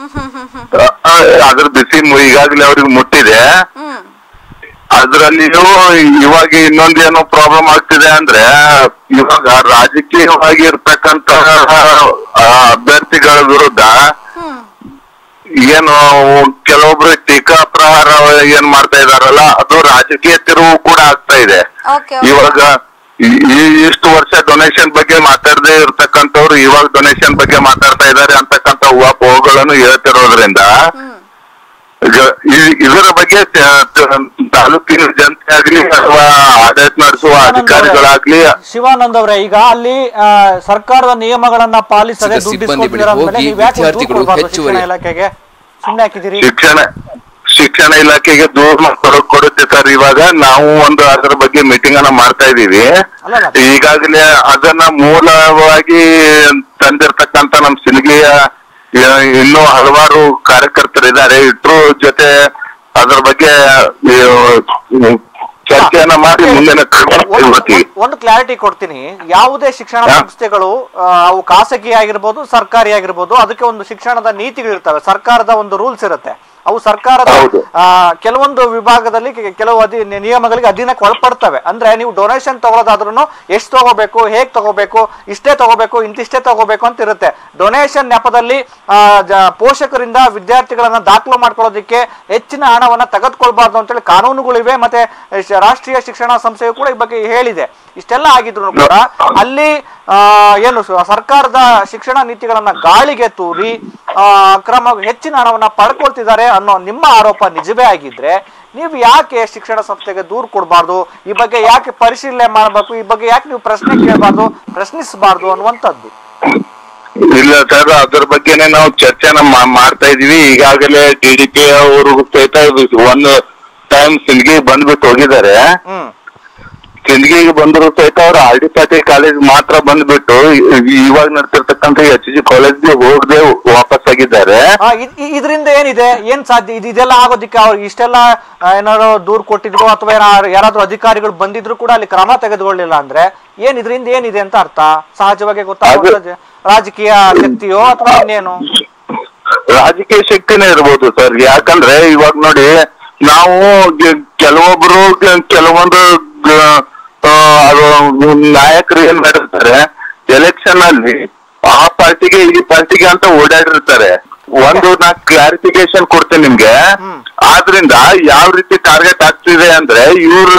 ಅದ್ರ ಬಿಸಿ ಮು- ಈಗಾಗ್ಲೇ ಅವ್ರಿಗೆ ಮುಟ್ಟಿದೆ ಹ್ಮ್ ಅದ್ರಲ್ಲಿಯೂ ಇವಾಗ ಇನ್ನೊಂದ್ ಏನೋ ಪ್ರಾಬ್ಲಮ್ ಆಗ್ತಿದೆ ಅಂದ್ರೆ ಇವಾಗ ರಾಜಕೀಯವಾಗಿ ಇರ್ತಕ್ಕಂತ ಅಭ್ಯರ್ಥಿಗಳ ವಿರುದ್ಧ ಹ್ಮ್ ಏನು ಕೆಲವೊಬ್ರು ಟೀಕಾ ಪ್ರಹಾರ ಏನ್ ಮಾಡ್ತಾ ಇದಾರಲ್ಲ ಅದು ರಾಜಕೀಯ ತಿರುವು ಕೂಡ ಆಗ್ತಾ ಇದೆ ಓಕೆ ಇವಾಗ ಈ- ಈ ಇಷ್ಟು ವರ್ಷ ಡೊನೇಷನ್ ಬಗ್ಗೆ ಮಾತಾಡದೆ ಇರ್ತಕ್ಕಂಥವ್ರು ಇವಾಗ ಡೊನೇಷನ್ ಬಗ್ಗೆ ಮಾತಾಡ್ತಾ ಇದ್ದಾರೆ ಅಂತಕ್ಕಂಥ ಊಹಾಪೋಹಗಳನ್ನು ಹೇಳ್ತಿರೋದ್ರಿಂದ ಹ್ಮ್ ಈಗ ಈ- ಇದರ ಬಗ್ಗೆ ತ- ತ- ತಾಲೂಕಿನ ಜನತೆ ಆಗ್ಲಿ ಅಥವಾ ಆಡಳಿತ ನಡೆಸುವ ಅಧಿಕಾರಿಗಳಾಗ್ಲಿ ಶಿವಾನಂದ್ ಅವರೇ ಈಗ ಅಲ್ಲಿ ಆ, ಸರ್ಕಾರದ ನಿಯಮಗಳನ್ನ ಪಾಲಿಸದೆ ಸಿಕ್ಕ ದುಡ್ಡು ಸಿಬ್ಬಂದಿ ಬಳಿ ಇಸ್ಕೊಳ್ತೀರಾ ಅಂದ್ಮೇಲೆ ಹೋಗಿ ನೀವು ಯಾಕೆ ದೂರು ವಿದ್ಯಾರ್ಥಿಗಳು ಕೊಡ್ಬಾರ್ದು ಹೆಚ್ಚುವರಿ- ಶಿಕ್ಷಣ ಇಲಾಖೆಗೆ ಸುಮ್ಮನೆ ಹಾಕಿದ್ದೀರಿ ಶಿಕ್ಷಣ ಶಿಕ್ಷಣ ಇಲಾಖೆಗೆ ದೂರ ಕೊಡ- ಕೊಡುತ್ತೆ ಸರ್ ಇವಾಗ ನಾವು ಒಂದು ಅದರ ಬಗ್ಗೆ ಮೀಟಿಂಗ್ ಅನ್ನ ಮಾಡ್ತಾ ಇದೀವಿ ಅಲ್ಲಲ್ಲ. ಈಗಾಗಲೇ ಅದನ್ನ ಮೂಲವಾಗಿ ತಂದಿರ್ತಕ್ಕಂತ ನಮ್ ಸಿನಗಿಯ ಆ, ಇನ್ನೂ ಹಲವಾರು ಕಾರ್ಯಕರ್ತರಿದ್ದಾರೆ ಇಟ್ರು ಜೊತೆ ಅದರ ಬಗ್ಗೆ ಆ, ಚರ್ಚೆಯನ್ನ ಮಾಡಿ ಮುಂದಿನ ಕ್ರಮ ಒಂದು- ಕೈಗೊಳ್ತೀವಿ ಒಂದು- ಒಂದು ಕ್ಲಾರಿಟಿ ಕೊಡ್ತೀನಿ ಯಾವುದೇ ಶಿಕ್ಷಣ ಹಾ. ಸಂಸ್ಥೆಗಳು ಆ, ಅವು ಖಾಸಗಿ ಆಗಿರ್ಬೋದು ಸರ್ಕಾರಿ ಆಗಿರ್ಬೋದು ಅದಕ್ಕೆ ಒಂದು ಶಿಕ್ಷಣದ ನೀತಿಗಳಿರ್ತವೆ ಸರ್ಕಾರದ ಒಂದು ರೂಲ್ಸ್ ಇರುತ್ತೆ ಅವು ಸರ್ಕಾರದ ಹೌದು. ಆ, ಕೆಲವೊಂದು ವಿಭಾಗದಲ್ಲಿ ಕೆ- ಕೆಲವು ಅಧಿ ನಿಯಮಗಳಿಗೆ ಅಧೀನಕ್ಕೆ ಒಳಪಡ್ತವೆ ಅಂದ್ರೆ ನೀವು ಡೊನೇಷನ್ ತಗೊಳ್ಳೋದಾದ್ರೂ ಎಷ್ಟು ತಗೋಬೇಕು ಹೇಗ್ ತಗೋಬೇಕು ಇಷ್ಟೇ ತಗೋಬೇಕು ಇಂತಿಷ್ಟೇ ತಗೋಬೇಕು ಅಂತ ಇರುತ್ತೆ ಡೊನೇಷನ್ ನೆಪದಲ್ಲಿ ಆ, ಜ- ಪೋಷಕರಿಂದ ವಿದ್ಯಾರ್ಥಿಗಳನ್ನ ದಾಖಲು ಮಾಡ್ಕೊಳ್ಳೋದಕ್ಕೆ ಹೆಚ್ಚಿನ ಹಣವನ್ನ ತೆಗೆದುಕೊಳ್ಬಾರ್ದು ಅಂತೇಳಿ ಕಾನೂನುಗಳಿವೆ ಮತ್ತೆ ಶ- ರಾಷ್ಟ್ರೀಯ ಶಿಕ್ಷಣ ಸಂಸ್ಥೆಯು ಕೂಡ ಈ ಬಗ್ಗೆ ಹೇಳಿದೆ ಇಷ್ಟೆಲ್ಲ ಆಗಿದ್ರು ಕೂಡ ಅಲ್ಲಿ ಆ, ಏನು ಸ- ಸರ್ಕಾರದ ಶಿಕ್ಷಣ ನೀತಿಗಳನ್ನ ಗಾಳಿಗೆ ತೂರಿ ಆ, ಅಕ್ರಮ ಹೆಚ್ಚಿನ ಹಣವನ್ನ ಪಡ್ಕೊಳ್ತಿದ್ದಾರೆ ಅನ್ನೋ ನಿಮ್ಮ ಆರೋಪ ನಿಜವೇ ಆಗಿದ್ರೆ ನೀವು ಯಾಕೆ ಶಿಕ್ಷಣ ಸಂಸ್ಥೆಗೆ ದೂರು ಕೊಡಬಾರ್ದು ಈ ಬಗ್ಗೆ ಯಾಕೆ ಪರಿಶೀಲನೆ ಮಾಡಬೇಕು ಈ ಬಗ್ಗೆ ಯಾಕೆ ನೀವು ಪ್ರಶ್ನೆ ಕೇಳಬಾರ್ದು ಪ್ರಶ್ನಿಸಬಾರ್ದು ಅನ್ನುವಂಥದ್ದು ಇಲ್ಲ ಸರ್ ಅದ್ರ ಬಗ್ಗೆನೆ ನಾವು ಚರ್ಚೆನ ಮಾ- ಮಾಡ್ತಾ ಇದೀವಿ ಈಗಾಗಲೇ ಡಿ ಡಿ ಪಿ ಅವರು ಸಹಿತ ಒಂದು ಟೈಮ್ ಸಿಂದಗಿ ಬಂದ್ಬಿಟ್ಟು ಹೋಗಿದ್ದಾರೆ ಹ್ಮ್ ಸಿಂದಗಿಗೆ ಬಂದ್ರು ಸಹಿತ ಅವ್ರು ಆರ್ ಡಿ ಪಾಟೀಲ್ ಕಾಲೇಜ್ ಮಾತ್ರ ಬಂದ್ಬಿಟ್ಟು ಇ- ಇವಾಗ ನಡ್ತಿರ್ತಕ್ಕಂಥ ಎಚ್ ಜಿ ಕಾಲೇಜ್ಗೆ ಹೋಗದೆ ವಾಪಸ್ ಆಗಿದ್ದಾರೆ ಆ, ಇದ್- ಇ- ಇದರಿಂದ ಏನಿದೆ ಏನ್ ಸಾಧ್ಯ ಇದು ಇದೆಲ್ಲ ಆಗೋದಿಕ್ಕೆ ಅವ್ರು ಇಷ್ಟೆಲ್ಲ ಆ, ಏನಾದ್ರು ದೂರ್ ಕೊಟ್ಟಿದ್ರು ಅಥವಾ ಏನಾದ್ರು ಯಾರಾದ್ರೂ ಅಧಿಕಾರಿಗಳು ಬಂದಿದ್ರು ಕೂಡ ಅಲ್ಲಿ ಕ್ರಮ ತೆಗೆದುಕೊಳ್ಳಿಲ್ಲ ಅಂದ್ರೆ ಏನ್ ಇದರಿಂದ ಏನಿದೆ ಅಂತ ಅರ್ಥ ಸಹಜವಾಗಿ ಗೊತ್ತಾಗುತ್ತೆ ರಾಜಕೀಯ ಶಕ್ತಿಯೋ ಅಥವಾ ಇನ್ನೇನು ರಾಜಕೀಯ ಶಕ್ತಿನೇ ಇರ್ಬೋದು ಸರ್ ಯಾಕಂದ್ರೆ ಇವಾಗ ನೋಡಿ ನಾವು ಗೆ- ಕೆಲವೊಬ್ರು ಗೆ- ಕೆಲವೊಂದು ಗ- ಆ, ಅದು ನಾಯಕರು ಏನ್ ಮಾಡಿರ್ತಾರೆ ಎಲೆಕ್ಷನ್ ಅಲ್ಲಿ ಆ ಪಾರ್ಟಿಗೆ ಈ ಪಾರ್ಟಿಗೆ ಅಂತ ಓಡಾಡಿರ್ತಾರೆ ಒಂದು ನಾ ಕ್ಲಾರಿಫಿಕೇಶನ್ ಕೊಡ್ತೇನೆ ನಿಮ್ಗೆ ಆದ್ರಿಂದ ಯಾವ ರೀತಿ ಟಾರ್ಗೆಟ್ ಆಗ್ತಿದೆ ಅಂದ್ರೆ ಇವ್ರ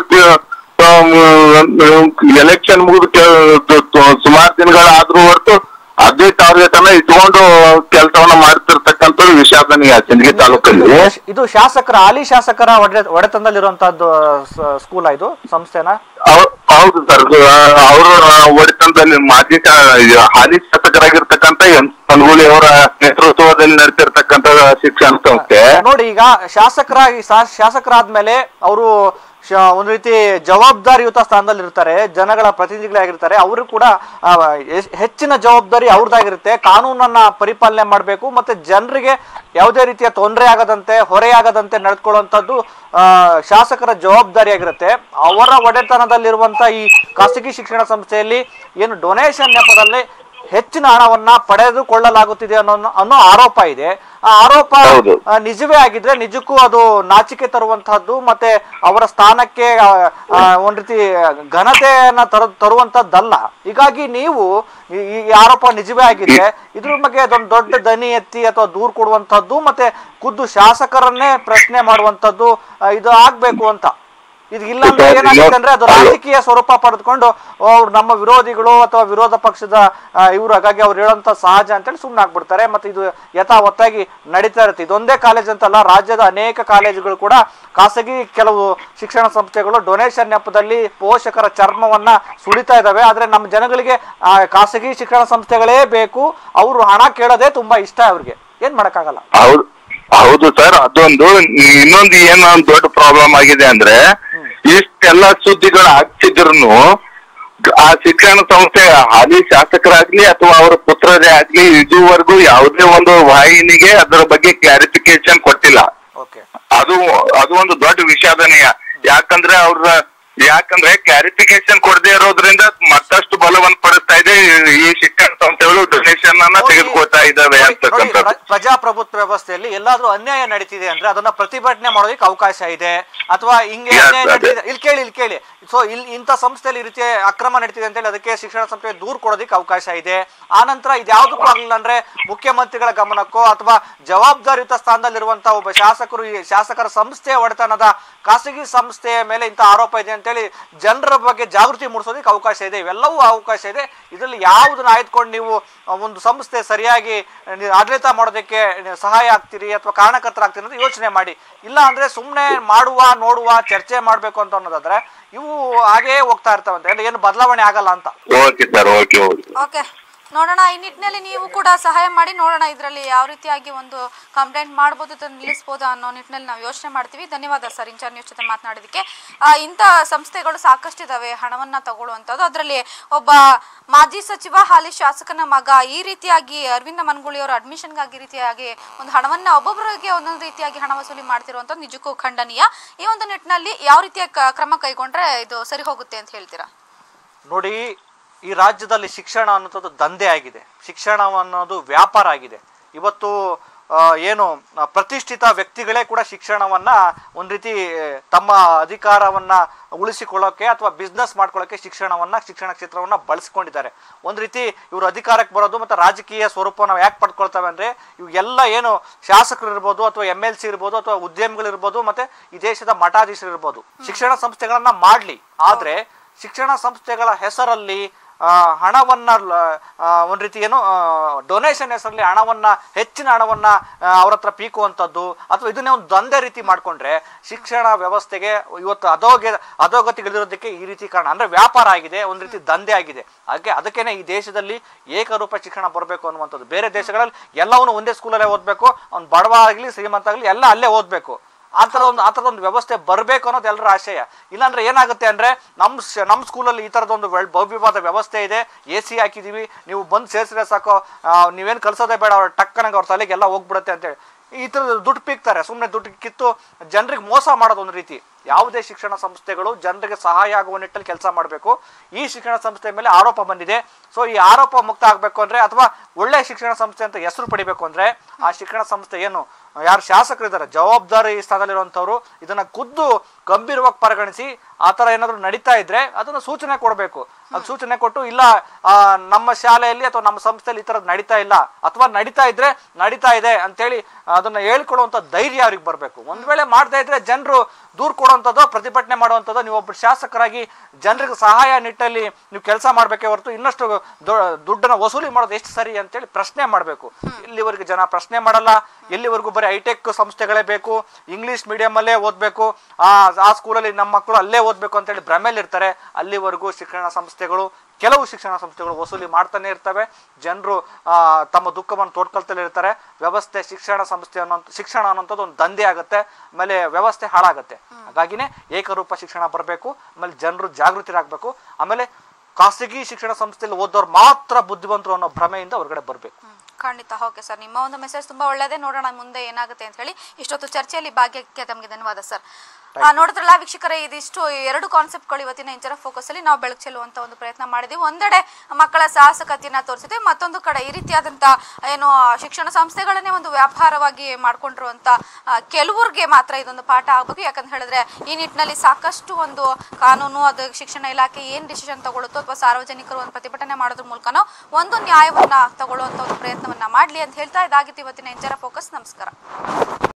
ಎಲೆಕ್ಷನ್ ಮುಗಿದು ಸುಮಾರು ದಿನಗಳಾದ್ರೂ ಹೊರತು ಅದೇ ಟಾರ್ಗೆಟ್ ಅನ್ನ ಇಟ್ಕೊಂಡು ಕೆಲಸವನ್ನ ಮಾಡ್ತಿರ್ತಕ್ಕಂಥದ್ದು ವಿಷಾದನೀಯ ಸಿಂದಗಿ ತಾಲೂಕಲ್ಲಿ ಇದು ಶಾಸಕರ ಹಾಲಿ ಶಾಸಕರ ಒಡೆ ಒಡೆತನದಲ್ಲಿರುವಂತಹದ್ದು ಸ್ಕೂಲ್ ಇದು ಸಂಸ್ಥೆನ ಹೌ- ಹೌದು ಸರ್ ಅವರು ಒಡೆತನದಲ್ಲಿ ಮಾಜಿ ಶಾ- ಹಾಲಿ ಶಾಸಕರಾಗಿರ್ತಕ್ಕಂಥ ಎಂ ಪನ್ಗೂಳಿ ಅವರ ನೇತೃತ್ವದಲ್ಲಿ ನಡೆತಿರ್ತಕ್ಕಂಥ ಶಿಕ್ಷಣ ಸಂಸ್ಥೆ ನೋಡಿ ಈಗ ಶಾಸಕರಾಗಿ ಶಾ- ಶಾಸಕರಾದ್ಮೇಲೆ ಅವರು ಒಂದು ರೀತಿ ಜವಾಬ್ದಾರಿಯುತ ಸ್ಥಾನದಲ್ಲಿ ಇರ್ತಾರೆ ಜನಗಳ ಪ್ರತಿನಿಧಿಗಳಾಗಿರ್ತಾರೆ ಅವರು ಕೂಡ ಆ, ಎಸ್- ಹೆಚ್ಚಿನ ಜವಾಬ್ದಾರಿ ಅವ್ರದ್ದಾಗಿರುತ್ತೆ ಕಾನೂನನ್ನ ಪರಿಪಾಲನೆ ಮಾಡಬೇಕು ಮತ್ತೆ ಜನರಿಗೆ ಯಾವುದೇ ರೀತಿಯ ತೊಂದರೆ ಆಗದಂತೆ ಹೊರೆಯಾಗದಂತೆ ನಡೆದುಕೊಳ್ಳುವಂಥದ್ದು ಆ, ಶಾಸಕರ ಜವಾಬ್ದಾರಿಯಾಗಿರುತ್ತೆ ಅವರ ಒಡೆತನದಲ್ಲಿರುವಂತ ಈ ಖಾಸಗಿ ಶಿಕ್ಷಣ ಸಂಸ್ಥೆಯಲ್ಲಿ ಏನು ಡೊನೇಷನ್ ನೆಪದಲ್ಲಿ ಹೆಚ್ಚಿನ ಹಣವನ್ನ ಪಡೆದುಕೊಳ್ಳಲಾಗುತ್ತಿದೆ ಅನ್ನೋ ಅನ್ನೋ ಆರೋಪ ಇದೆ ಆ ಆರೋಪ ಹೌದು. ಆ, ನಿಜವೇ ಆಗಿದ್ರೆ ನಿಜಕ್ಕೂ ಅದು ನಾಚಿಕೆ ತರುವಂತಹದ್ದು ಮತ್ತೆ ಅವರ ಸ್ಥಾನಕ್ಕೆ ಆ, ಆ, ಒಂದ್ ರೀತಿ ಘನತೆಯನ್ನ ತರ ತರುವಂತದ್ದಲ್ಲ ಹೀಗಾಗಿ ನೀವು ಈ ಈ ಆರೋಪ ನಿಜವೇ ಆಗಿದೆ ಇದ್ರ ಬಗ್ಗೆ ಅದೊಂದು ದೊಡ್ಡ ದನಿ ಎತ್ತಿ ಅಥವಾ ದೂರ್ ಕೊಡುವಂತಹದ್ದು ಮತ್ತೆ ಖುದ್ದು ಶಾಸಕರನ್ನೇ ಪ್ರಶ್ನೆ ಮಾಡುವಂತದ್ದು ಆ, ಇದು ಆಗ್ಬೇಕು ಅಂತ ಇದು ಇಲ್ಲ ಅಂದ್ರೆ ಸರ್, ಏನಾಗುತ್ತೆ ಅಂದ್ರೆ ಅದು ಹಲೋ. ರಾಜಕೀಯ ಸ್ವರೂಪ ಪಡೆದುಕೊಂಡು ಅವ್ರು ನಮ್ಮ ವಿರೋಧಿಗಳು ಅಥವಾ ವಿರೋಧ ಪಕ್ಷದ ಆ, ಇವ್ರು ಹಾಗಾಗಿ ಅವ್ರು ಹೇಳೋಂತ ಸಹಜ ಅಂತೇಳಿ ಸುಮ್ಮನೆ ಆಗ್ಬಿಡ್ತಾರೆ ಮತ್ತೆ ಇದು ಯಥಾವತ್ತಾಗಿ ನಡೀತಾ ಇರುತ್ತೆ ಇದೊಂದೇ ಕಾಲೇಜ್ ಅಂತಲ್ಲ ರಾಜ್ಯದ ಅನೇಕ ಕಾಲೇಜುಗಳು ಕೂಡ ಖಾಸಗಿ ಕೆಲವು ಶಿಕ್ಷಣ ಸಂಸ್ಥೆಗಳು ಡೊನೇಷನ್ ನೆಪದಲ್ಲಿ ಪೋಷಕರ ಚರ್ಮವನ್ನ ಸುಳಿತಾ ಇದಾವೆ ಆದ್ರೆ ನಮ್ಮ ಜನಗಳಿಗೆ ಆ ಖಾಸಗಿ ಶಿಕ್ಷಣ ಸಂಸ್ಥೆಗಳೇ ಬೇಕು ಅವರು ಹಣ ಕೇಳೋದೇ ತುಂಬಾ ಇಷ್ಟ ಅವ್ರಿಗೆ ಏನ್ ಮಾಡಕ್ಕಾಗಲ್ಲ ಹೌದು ಹೌದು ಸರ್ ಅದೊಂದು ಇನ್ನೊಂದು ಏನು ಒಂದು ದೊಡ್ಡ ಪ್ರಾಬ್ಲಮ್ ಆಗಿದೆ ಅಂದ್ರೆ ಇಷ್ಟೆಲ್ಲ ಸುದ್ದಿಗಳು ಆಗ್ತಿದ್ರು ಆ ಶಿಕ್ಷಣ ಸಂಸ್ಥೆ ಹಾಲಿ ಶಾಸಕರಾಗ್ಲಿ ಅಥವಾ ಅವರ ಪುತ್ರರೇ ಆಗ್ಲಿ ಇದುವರೆಗೂ ಯಾವುದೇ ಒಂದು ವಾಹಿನಿಗೆ ಅದರ ಬಗ್ಗೆ ಕ್ಲಾರಿಫಿಕೇಶನ್ ಕೊಟ್ಟಿಲ್ಲ ಓಕೆ ಅದು ಅದು ಒಂದು ದೊಡ್ಡ ವಿಷಾದನೀಯ ಯಾಕಂದ್ರೆ ಅವ್ರ ಯಾಕಂದ್ರೆ ಕ್ಲಾರಿಫಿಕೇಶನ್ ಕೊಡದೇ ಇರೋದ್ರಿಂದ ಮತ್ತಷ್ಟು ಬಲವನ್ನು ಪಡಿಸ್ತಾ ಇದೆ ಈ- ಈ ಶಿಕ್ಷಣ ಸಂಸ್ಥೆಗಳು ಡೊನೇಷನ್ ಅನ್ನ ತೆಗೆದುಕೊಳ್ತಾ ಇದ್ದಾವೆ ನೋಡಿ, ನೋಡಿ, ಅಂತಕ್ಕಂಥದ್ದು ಪ್ರ- ಪ್ರಜಾಪ್ರಭುತ್ವ ವ್ಯವಸ್ಥೆಯಲ್ಲಿ ಎಲ್ಲಾದ್ರೂ ಅನ್ಯಾಯ ನಡೀತಿದೆ ಅಂದ್ರೆ ಅದನ್ನ ಪ್ರತಿಭಟನೆ ಮಾಡೋದಕ್ಕೆ ಅವಕಾಶ ಇದೆ ಅಥವಾ ಹಿಂಗೆ Yes, ಅನ್ಯಾಯ ಅದೇ. ನಡೀತಿದೆ ಇಲ್ಲಿ ಕೇಳಿ ಇಲ್ಲಿ ಕೇಳಿ ಸೊ ಇಲ್ಲಿ ಇಂಥ ಸಂಸ್ಥೆಯಲ್ಲಿ ಈ ರೀತಿಯ ಅಕ್ರಮ ನಡೀತಿದೆ ಅಂತೇಳಿ ಅದಕ್ಕೆ ಶಿಕ್ಷಣ ಸಂಸ್ಥೆ ದೂರ್ ಕೊಡೋದಕ್ಕೆ ಅವಕಾಶ ಇದೆ ಆ ನಂತರ ಇದ್ಯಾವುದಕ್ಕೂ ಆಗಲಿಲ್ಲ ಅಂದ್ರೆ ಮುಖ್ಯಮಂತ್ರಿಗಳ ಗಮನಕ್ಕೋ ಅಥವಾ ಜವಾಬ್ದಾರಿಯುತ ಸ್ಥಾನದಲ್ಲಿರುವಂತಹ ಒಬ್ಬ ಶಾಸಕರು ಈ ಶಾಸಕರ ಸಂಸ್ಥೆಯ ಒಡೆತನದ ಖಾಸಗಿ ಸಂಸ್ಥೆಯ ಮೇಲೆ ಇಂಥ ಆರೋಪ ಇದೆ ಅಂತೇಳಿ ಜನರ ಬಗ್ಗೆ ಜಾಗೃತಿ ಮೂಡಿಸೋದಕ್ಕೆ ಅವಕಾಶ ಇದೆ ಇವೆಲ್ಲವೂ ಅವಕಾಶ ಇದೆ ಇದರಲ್ಲಿ ಯಾವುದನ್ನ ಆಯ್ದುಕೊಂಡು ನೀವು ಆ, ಒಂದು ಸಂಸ್ಥೆ ಸರಿಯಾಗಿ ನೀವು ಆಡಳಿತ ಮಾಡೋದಕ್ಕೆ ನೀವು ಸಹಾಯ ಆಗ್ತೀರಿ ಅಥವಾ ಕಾರಣಕರ್ತರಾಗ್ತೀರಿ ಅಂತ ಯೋಚನೆ ಮಾಡಿ ಇಲ್ಲ ಅಂದ್ರೆ ಸುಮ್ಮನೆ ಮಾಡುವ ನೋಡುವ ಚರ್ಚೆ ಮಾಡಬೇಕು ಅಂತ ಅನ್ನೋದಾದ್ರೆ ಇವು ಹಾಗೇ ಹೋಗ್ತಾ ಇರ್ತಾವಂತೆ ಅಂದ್ರೆ ಏನು ಬದಲಾವಣೆ ಆಗಲ್ಲ ಅಂತ okay sir okay okay okay ನೋಡೋಣ ಈ ನಿಟ್ಟಿನಲ್ಲಿ ನೀವು ಕೂಡ ಸಹಾಯ ಮಾಡಿ ನೋಡೋಣ ಇದರಲ್ಲಿ ಯಾವ ರೀತಿಯಾಗಿ ಒಂದು ಕಂಪ್ಲೇಂಟ್ ಮಾಡ್ಬೋದು ಅಥವಾ ನಿಲ್ಲಿಸ್ಬೋದಾ ಅನ್ನೋ ನಿಟ್ಟಿನಲ್ಲಿ ನಾವು ಯೋಚನೆ ಮಾಡ್ತೀವಿ ಧನ್ಯವಾದ ಸರ್ ಇಂಚರ್ ನ್ಯೂಸ್ ಜೊತೆ ಮಾತನಾಡೋದಕ್ಕೆ ಆ, ಇಂಥ ಸಂಸ್ಥೆಗಳು ಸಾಕಷ್ಟು ಇದಾವೆ ಹಣವನ್ನ ತಗೊಳ್ಳುವಂಥದ್ದು ಅದರಲ್ಲಿ ಒಬ್ಬ ಮಾಜಿ ಸಚಿವ ಹಾಲಿ ಶಾಸಕನ ಮಗ ಈ ರೀತಿಯಾಗಿ ಅರವಿಂದ ಮನಗೂಳಿ ಅವರ ಅಡ್ಮಿಷನ್ಗಾಗಿ ಈ ರೀತಿಯಾಗಿ ಒಂದು ಹಣವನ್ನ ಒಬ್ಬೊಬ್ಬರಿಗೆ ಒಂದೊಂದು ರೀತಿಯಾಗಿ ಹಣ ವಸೂಲಿ ಮಾಡ್ತಿರುವಂಥದ್ದು ನಿಜಕ್ಕೂ ಖಂಡನೀಯ ಈ ಒಂದು ನಿಟ್ಟಿನಲ್ಲಿ ಯಾವ ರೀತಿಯ ಕ- ಕ್ರಮ ಕೈಗೊಂಡ್ರೆ ಇದು ಸರಿ ಹೋಗುತ್ತೆ ಅಂತ ಹೇಳ್ತೀರಾ ನೋಡಿ ಈ ರಾಜ್ಯದಲ್ಲಿ ಶಿಕ್ಷಣ ಅನ್ನೋದು ದಂಧೆ ಆಗಿದೆ ಶಿಕ್ಷಣ ಅನ್ನೋದು ವ್ಯಾಪಾರ ಆಗಿದೆ ಇವತ್ತು ಆ, ಏನು ಆ, ಪ್ರತಿಷ್ಠಿತ ವ್ಯಕ್ತಿಗಳೇ ಕೂಡ ಶಿಕ್ಷಣವನ್ನ ಒಂದ್ ರೀತಿ ತಮ್ಮ ಅಧಿಕಾರವನ್ನ ಉಳಿಸಿಕೊಳ್ಳೋಕೆ ಅಥವಾ ಬಿಸ್ನೆಸ್ ಮಾಡ್ಕೊಳ್ಳೋಕೆ ಶಿಕ್ಷಣವನ್ನ ಶಿಕ್ಷಣ ಕ್ಷೇತ್ರವನ್ನ ಬಳಸ್ಕೊಂಡಿದ್ದಾರೆ ಒಂದ್ ರೀತಿ ಇವರು ಅಧಿಕಾರಕ್ಕೆ ಬರೋದು ಮತ್ತೆ ರಾಜಕೀಯ ಸ್ವರೂಪ ನಾವು ಯಾಕೆ ಪಡ್ಕೊಳ್ತೇವೆ ಅಂದ್ರೆ ಇವೆಲ್ಲ ಏನು ಶಾಸಕರು ಇರ್ಬೋದು ಅಥವಾ ಎಮ್ ಎಲ್ ಸಿ ಇರ್ಬೋದು ಅಥವಾ ಉದ್ಯಮಿಗಳಿರ್ಬೋದು ಮತ್ತೆ ಈ ದೇಶದ ಮಠಾಧೀಶರು ಇರ್ಬೋದು ಶಿಕ್ಷಣ ಸಂಸ್ಥೆಗಳನ್ನ ಮಾಡ್ಲಿ ಆದ್ರೆ ಶಿಕ್ಷಣ ಸಂಸ್ಥೆಗಳ ಹೆಸರಲ್ಲಿ ಆ, ಹಣವನ್ನ ಲ- ಆ, ಒಂದ್ ರೀತಿ ಏನು ಡೊನೇಷನ್ ಹೆಸರಲ್ಲಿ ಹಣವನ್ನ ಹೆಚ್ಚಿನ ಹಣವನ್ನ ಆ, ಅವ್ರ ಹತ್ರ ಪೀಕುವಂಥದ್ದು ಅಥವಾ ಇದನ್ನೇ ಒಂದು ದಂಧೆ ರೀತಿ ಮಾಡ್ಕೊಂಡ್ರೆ ಶಿಕ್ಷಣ ವ್ಯವಸ್ಥೆಗೆ ಇವತ್ತು ಅಧೋಗ ಅಧೋಗತಿಗಿಳಿರೋದಕ್ಕೆ ಈ ರೀತಿ ಕಾರಣ ಅಂದ್ರೆ ವ್ಯಾಪಾರ ಆಗಿದೆ ಒಂದ್ ರೀತಿ ದಂಧೆ ಆಗಿದೆ ಹಾಗೆ ಅದಕ್ಕೇನೆ ಈ ದೇಶದಲ್ಲಿ ಏಕರೂಪ ಶಿಕ್ಷಣ ಬರಬೇಕು ಅನ್ನುವಂಥದ್ದು ಬೇರೆ ದೇಶಗಳಲ್ಲಿ ಎಲ್ಲವನ್ನೂ ಒಂದೇ ಸ್ಕೂಲಲ್ಲೇ ಓದಬೇಕು ಅವ್ನು ಬಡವ ಆಗಲಿ ಶ್ರೀಮಂತ ಆಗಲಿ ಎಲ್ಲ ಅಲ್ಲೇ ಓದಬೇಕು ಆ ಥರ ಒಂದು ಆ ಥರದ ಒಂದು ವ್ಯವಸ್ಥೆ ಬರಬೇಕು ಅನ್ನೋದು ಎಲ್ಲರ ಆಶಯ ಇಲ್ಲಾಂದ್ರೆ ಏನಾಗುತ್ತೆ ಅಂದ್ರೆ ನಮ್ಮ ಶ- ನಮ್ಮ ಸ್ಕೂಲಲ್ಲಿ ಈ ಥರದೊಂದು ವೆಲ್- ಭವ್ಯವಾದ ವ್ಯವಸ್ಥೆ ಇದೆ ಎ ಸಿ ಹಾಕಿದೀವಿ ನೀವು ಬಂದು ಸೇರಿಸಿದ್ರೆ ಸಾಕು ಆ, ನೀವೇನು ಕಲ್ಸೋದೇ ಬೇಡ ಅವ್ರ ಟಕ್ಕನಂಗೆ ಅವ್ರ ತಲೆಗೆ ಎಲ್ಲ ಹೋಗ್ಬಿಡುತ್ತೆ ಅಂತೇಳಿ ಈ ಥರದ ದುಡ್ಡು ಪೀಕ್ತಾರೆ ಸುಮ್ಮನೆ ದುಡ್ಡು ಕಿತ್ತು ಜನರಿಗೆ ಮೋಸ ಮಾಡೋದು ಒಂದು ರೀತಿ ಯಾವುದೇ ಶಿಕ್ಷಣ ಸಂಸ್ಥೆಗಳು ಜನರಿಗೆ ಸಹಾಯ ಆಗುವ ನಿಟ್ಟಲ್ಲಿ ಕೆಲಸ ಮಾಡಬೇಕು ಈ ಶಿಕ್ಷಣ ಸಂಸ್ಥೆ ಮೇಲೆ ಆರೋಪ ಬಂದಿದೆ ಸೊ ಈ ಆರೋಪ ಮುಕ್ತ ಆಗಬೇಕು ಅಂದ್ರೆ ಅಥವಾ ಒಳ್ಳೆ ಶಿಕ್ಷಣ ಸಂಸ್ಥೆ ಅಂತ ಹೆಸರು ಪಡಿಬೇಕು ಅಂದ್ರೆ ಆ ಶಿಕ್ಷಣ ಸಂಸ್ಥೆ ಏನು ಯಾರು ಶಾಸಕರಿದ್ದಾರೆ ಜವಾಬ್ದಾರಿ ಸ್ಥಾನದಲ್ಲಿರುವಂಥವ್ರು ಇದನ್ನ ಖುದ್ದು ಗಂಭೀರವಾಗಿ ಪರಿಗಣಿಸಿ ಆ ಥರ ಏನಾದರೂ ನಡೀತಾ ಇದ್ರೆ ಅದನ್ನು ಸೂಚನೆ ಕೊಡಬೇಕು ಅದು ಸೂಚನೆ ಕೊಟ್ಟು ಇಲ್ಲ ಆ, ನಮ್ಮ ಶಾಲೆಯಲ್ಲಿ ಅಥವಾ ನಮ್ಮ ಸಂಸ್ಥೆಯಲ್ಲಿ ಈ ಥರದ್ದು ನಡೀತಾ ಇಲ್ಲ ಅಥವಾ ನಡೀತಾ ಇದ್ರೆ ನಡೀತಾ ಇದೆ ಅಂತೇಳಿ ಅದನ್ನ ಹೇಳ್ಕೊಡುವಂಥ ಧೈರ್ಯ ಅವ್ರಿಗೆ ಬರಬೇಕು ಒಂದ್ ವೇಳೆ ಮಾಡ್ತಾ ಇದ್ರೆ ಜನರು ದೂರ ಕೊಡುವಂಥದ್ದು ಪ್ರತಿಭಟನೆ ಮಾಡುವಂಥದ್ದು ನೀವು ಒಬ್ಬ ಶಾಸಕರಾಗಿ ಜನರಿಗೆ ಸಹಾಯ ನಿಟ್ಟಲ್ಲಿ ನೀವು ಕೆಲಸ ಮಾಡಬೇಕೇ ಹೊರತು ಇನ್ನಷ್ಟು ದೊ- ದುಡ್ಡನ್ನ ವಸೂಲಿ ಮಾಡೋದು ಎಷ್ಟು ಸರಿ ಅಂತೇಳಿ ಪ್ರಶ್ನೆ ಮಾಡಬೇಕು ಇಲ್ಲಿವರೆಗೆ ಜನ ಪ್ರಶ್ನೆ ಮಾಡಲ್ಲ ಎಲ್ಲಿವರೆಗೂ ಬರೀ ಹೈಟೆಕ್ ಸಂಸ್ಥೆಗಳೇ ಬೇಕು ಇಂಗ್ಲಿಷ್ ಮೀಡಿಯಮಲ್ಲೇ ಓದಬೇಕು ಆ ಆ ಸ್ಕೂಲಲ್ಲಿ ನಮ್ಮ ಮಕ್ಕಳು ಅಲ್ಲೇ ಓದಬೇಕು ಅಂತೇಳಿ ಭ್ರಮೆಯಲ್ಲಿ ಇರ್ತಾರೆ ಅಲ್ಲಿವರೆಗೂ ಶಿಕ್ಷಣ ಸಂಸ್ಥೆಗಳು ಕೆಲವು ಶಿಕ್ಷಣ ಸಂಸ್ಥೆಗಳು ವಸೂಲಿ ಮಾಡ್ತಾನೆ ಇರ್ತವೆ ಜನರು ತಮ್ಮ ದುಃಖವನ್ನು ತೋಡ್ಕೊಳ್ತಲೇ ಇರ್ತಾರೆ ವ್ಯವಸ್ಥೆ ಶಿಕ್ಷಣ ಸಂಸ್ಥೆ ಅನ್ನೋ ಶಿಕ್ಷಣ ಅನ್ನೋಂಥದ್ದು ಒಂದು ದಂಧೆ ಆಗುತ್ತೆ ಆಮೇಲೆ ವ್ಯವಸ್ಥೆ ಹಾಳಾಗುತ್ತೆ ಹಾಗಾಗಿನೇ ಏಕರೂಪ ಶಿಕ್ಷಣ ಬರಬೇಕು ಆಮೇಲೆ ಜನರು ಜಾಗೃತರಾಗಬೇಕು ಆಮೇಲೆ ಖಾಸಗಿ ಶಿಕ್ಷಣ ಸಂಸ್ಥೆಯಲ್ಲಿ ಓದೋರು ಮಾತ್ರ ಬುದ್ಧಿವಂತರು ಅನ್ನೋ ಭ್ರಮೆಯಿಂದ ಹೊರಗಡೆ ಬರಬೇಕು ಖಂಡಿತ ಓಕೆ ಸರ್ ನಿಮ್ಮ ಒಂದು ಮೆಸೇಜ್ ತುಂಬಾ ಒಳ್ಳೆಯದೇ ನೋಡೋಣ ಮುಂದೆ ಏನಾಗುತ್ತೆ ಅಂತ ಹೇಳಿ ಇಷ್ಟೊತ್ತು ಚರ್ಚೆಯಲ್ಲಿ ಭಾಗ್ಯಕ್ಕೆ ತಮಗೆ ಧನ್ಯವಾದ ಸರ್ ಆ, ನೋಡಿದ್ರಲ್ಲ ವೀಕ್ಷಕರೇ ಇದಿಷ್ಟು ಎರಡು ಕಾನ್ಸೆಪ್ಟ್ಗಳು ಇವತ್ತಿನ ಇಂಚರ ಫೋಕಸ್ ಅಲ್ಲಿ ನಾವು ಬೆಳಕು ಚೆಲ್ಲುವಂತ ಒಂದು ಪ್ರಯತ್ನ ಮಾಡಿದ್ವಿ ಒಂದೆಡೆ ಮಕ್ಕಳ ಸಾಹಸಕತೆಯನ್ನ ತೋರಿಸಿದ್ವಿ ಮತ್ತೊಂದು ಕಡೆ ಈ ರೀತಿಯಾದಂತ ಏನು ಶಿಕ್ಷಣ ಸಂಸ್ಥೆಗಳನ್ನೇ ಒಂದು ವ್ಯಾಪಾರವಾಗಿ ಮಾಡ್ಕೊಂಡಿರುವಂತ ಆ, ಕೆಲವ್ರಿಗೆ ಮಾತ್ರ ಇದೊಂದು ಪಾಠ ಆಗ್ಬೇಕು ಯಾಕಂತ ಹೇಳಿದ್ರೆ ಈ ನಿಟ್ಟಿನಲ್ಲಿ ಸಾಕಷ್ಟು ಒಂದು ಕಾನೂನು ಅದು ಶಿಕ್ಷಣ ಇಲಾಖೆ ಏನ್ ಡಿಸಿಷನ್ ತಗೊಳುತ್ತೋ ಅಥವಾ ಸಾರ್ವಜನಿಕರು ಒಂದು ಪ್ರತಿಭಟನೆ ಮಾಡೋದ್ರ ಮೂಲಕನೋ ಒಂದು ನ್ಯಾಯವನ್ನ ತಗೊಳ್ಳುವಂತ ಒಂದು ಪ್ರಯತ್ನವನ್ನ ಮಾಡ್ಲಿ ಅಂತ ಹೇಳ್ತಾ ಇದಾಗಿತ್ತು ಇವತ್ತಿನ ಇಂಚರ ಫೋಕಸ್ ನಮಸ್ಕಾರ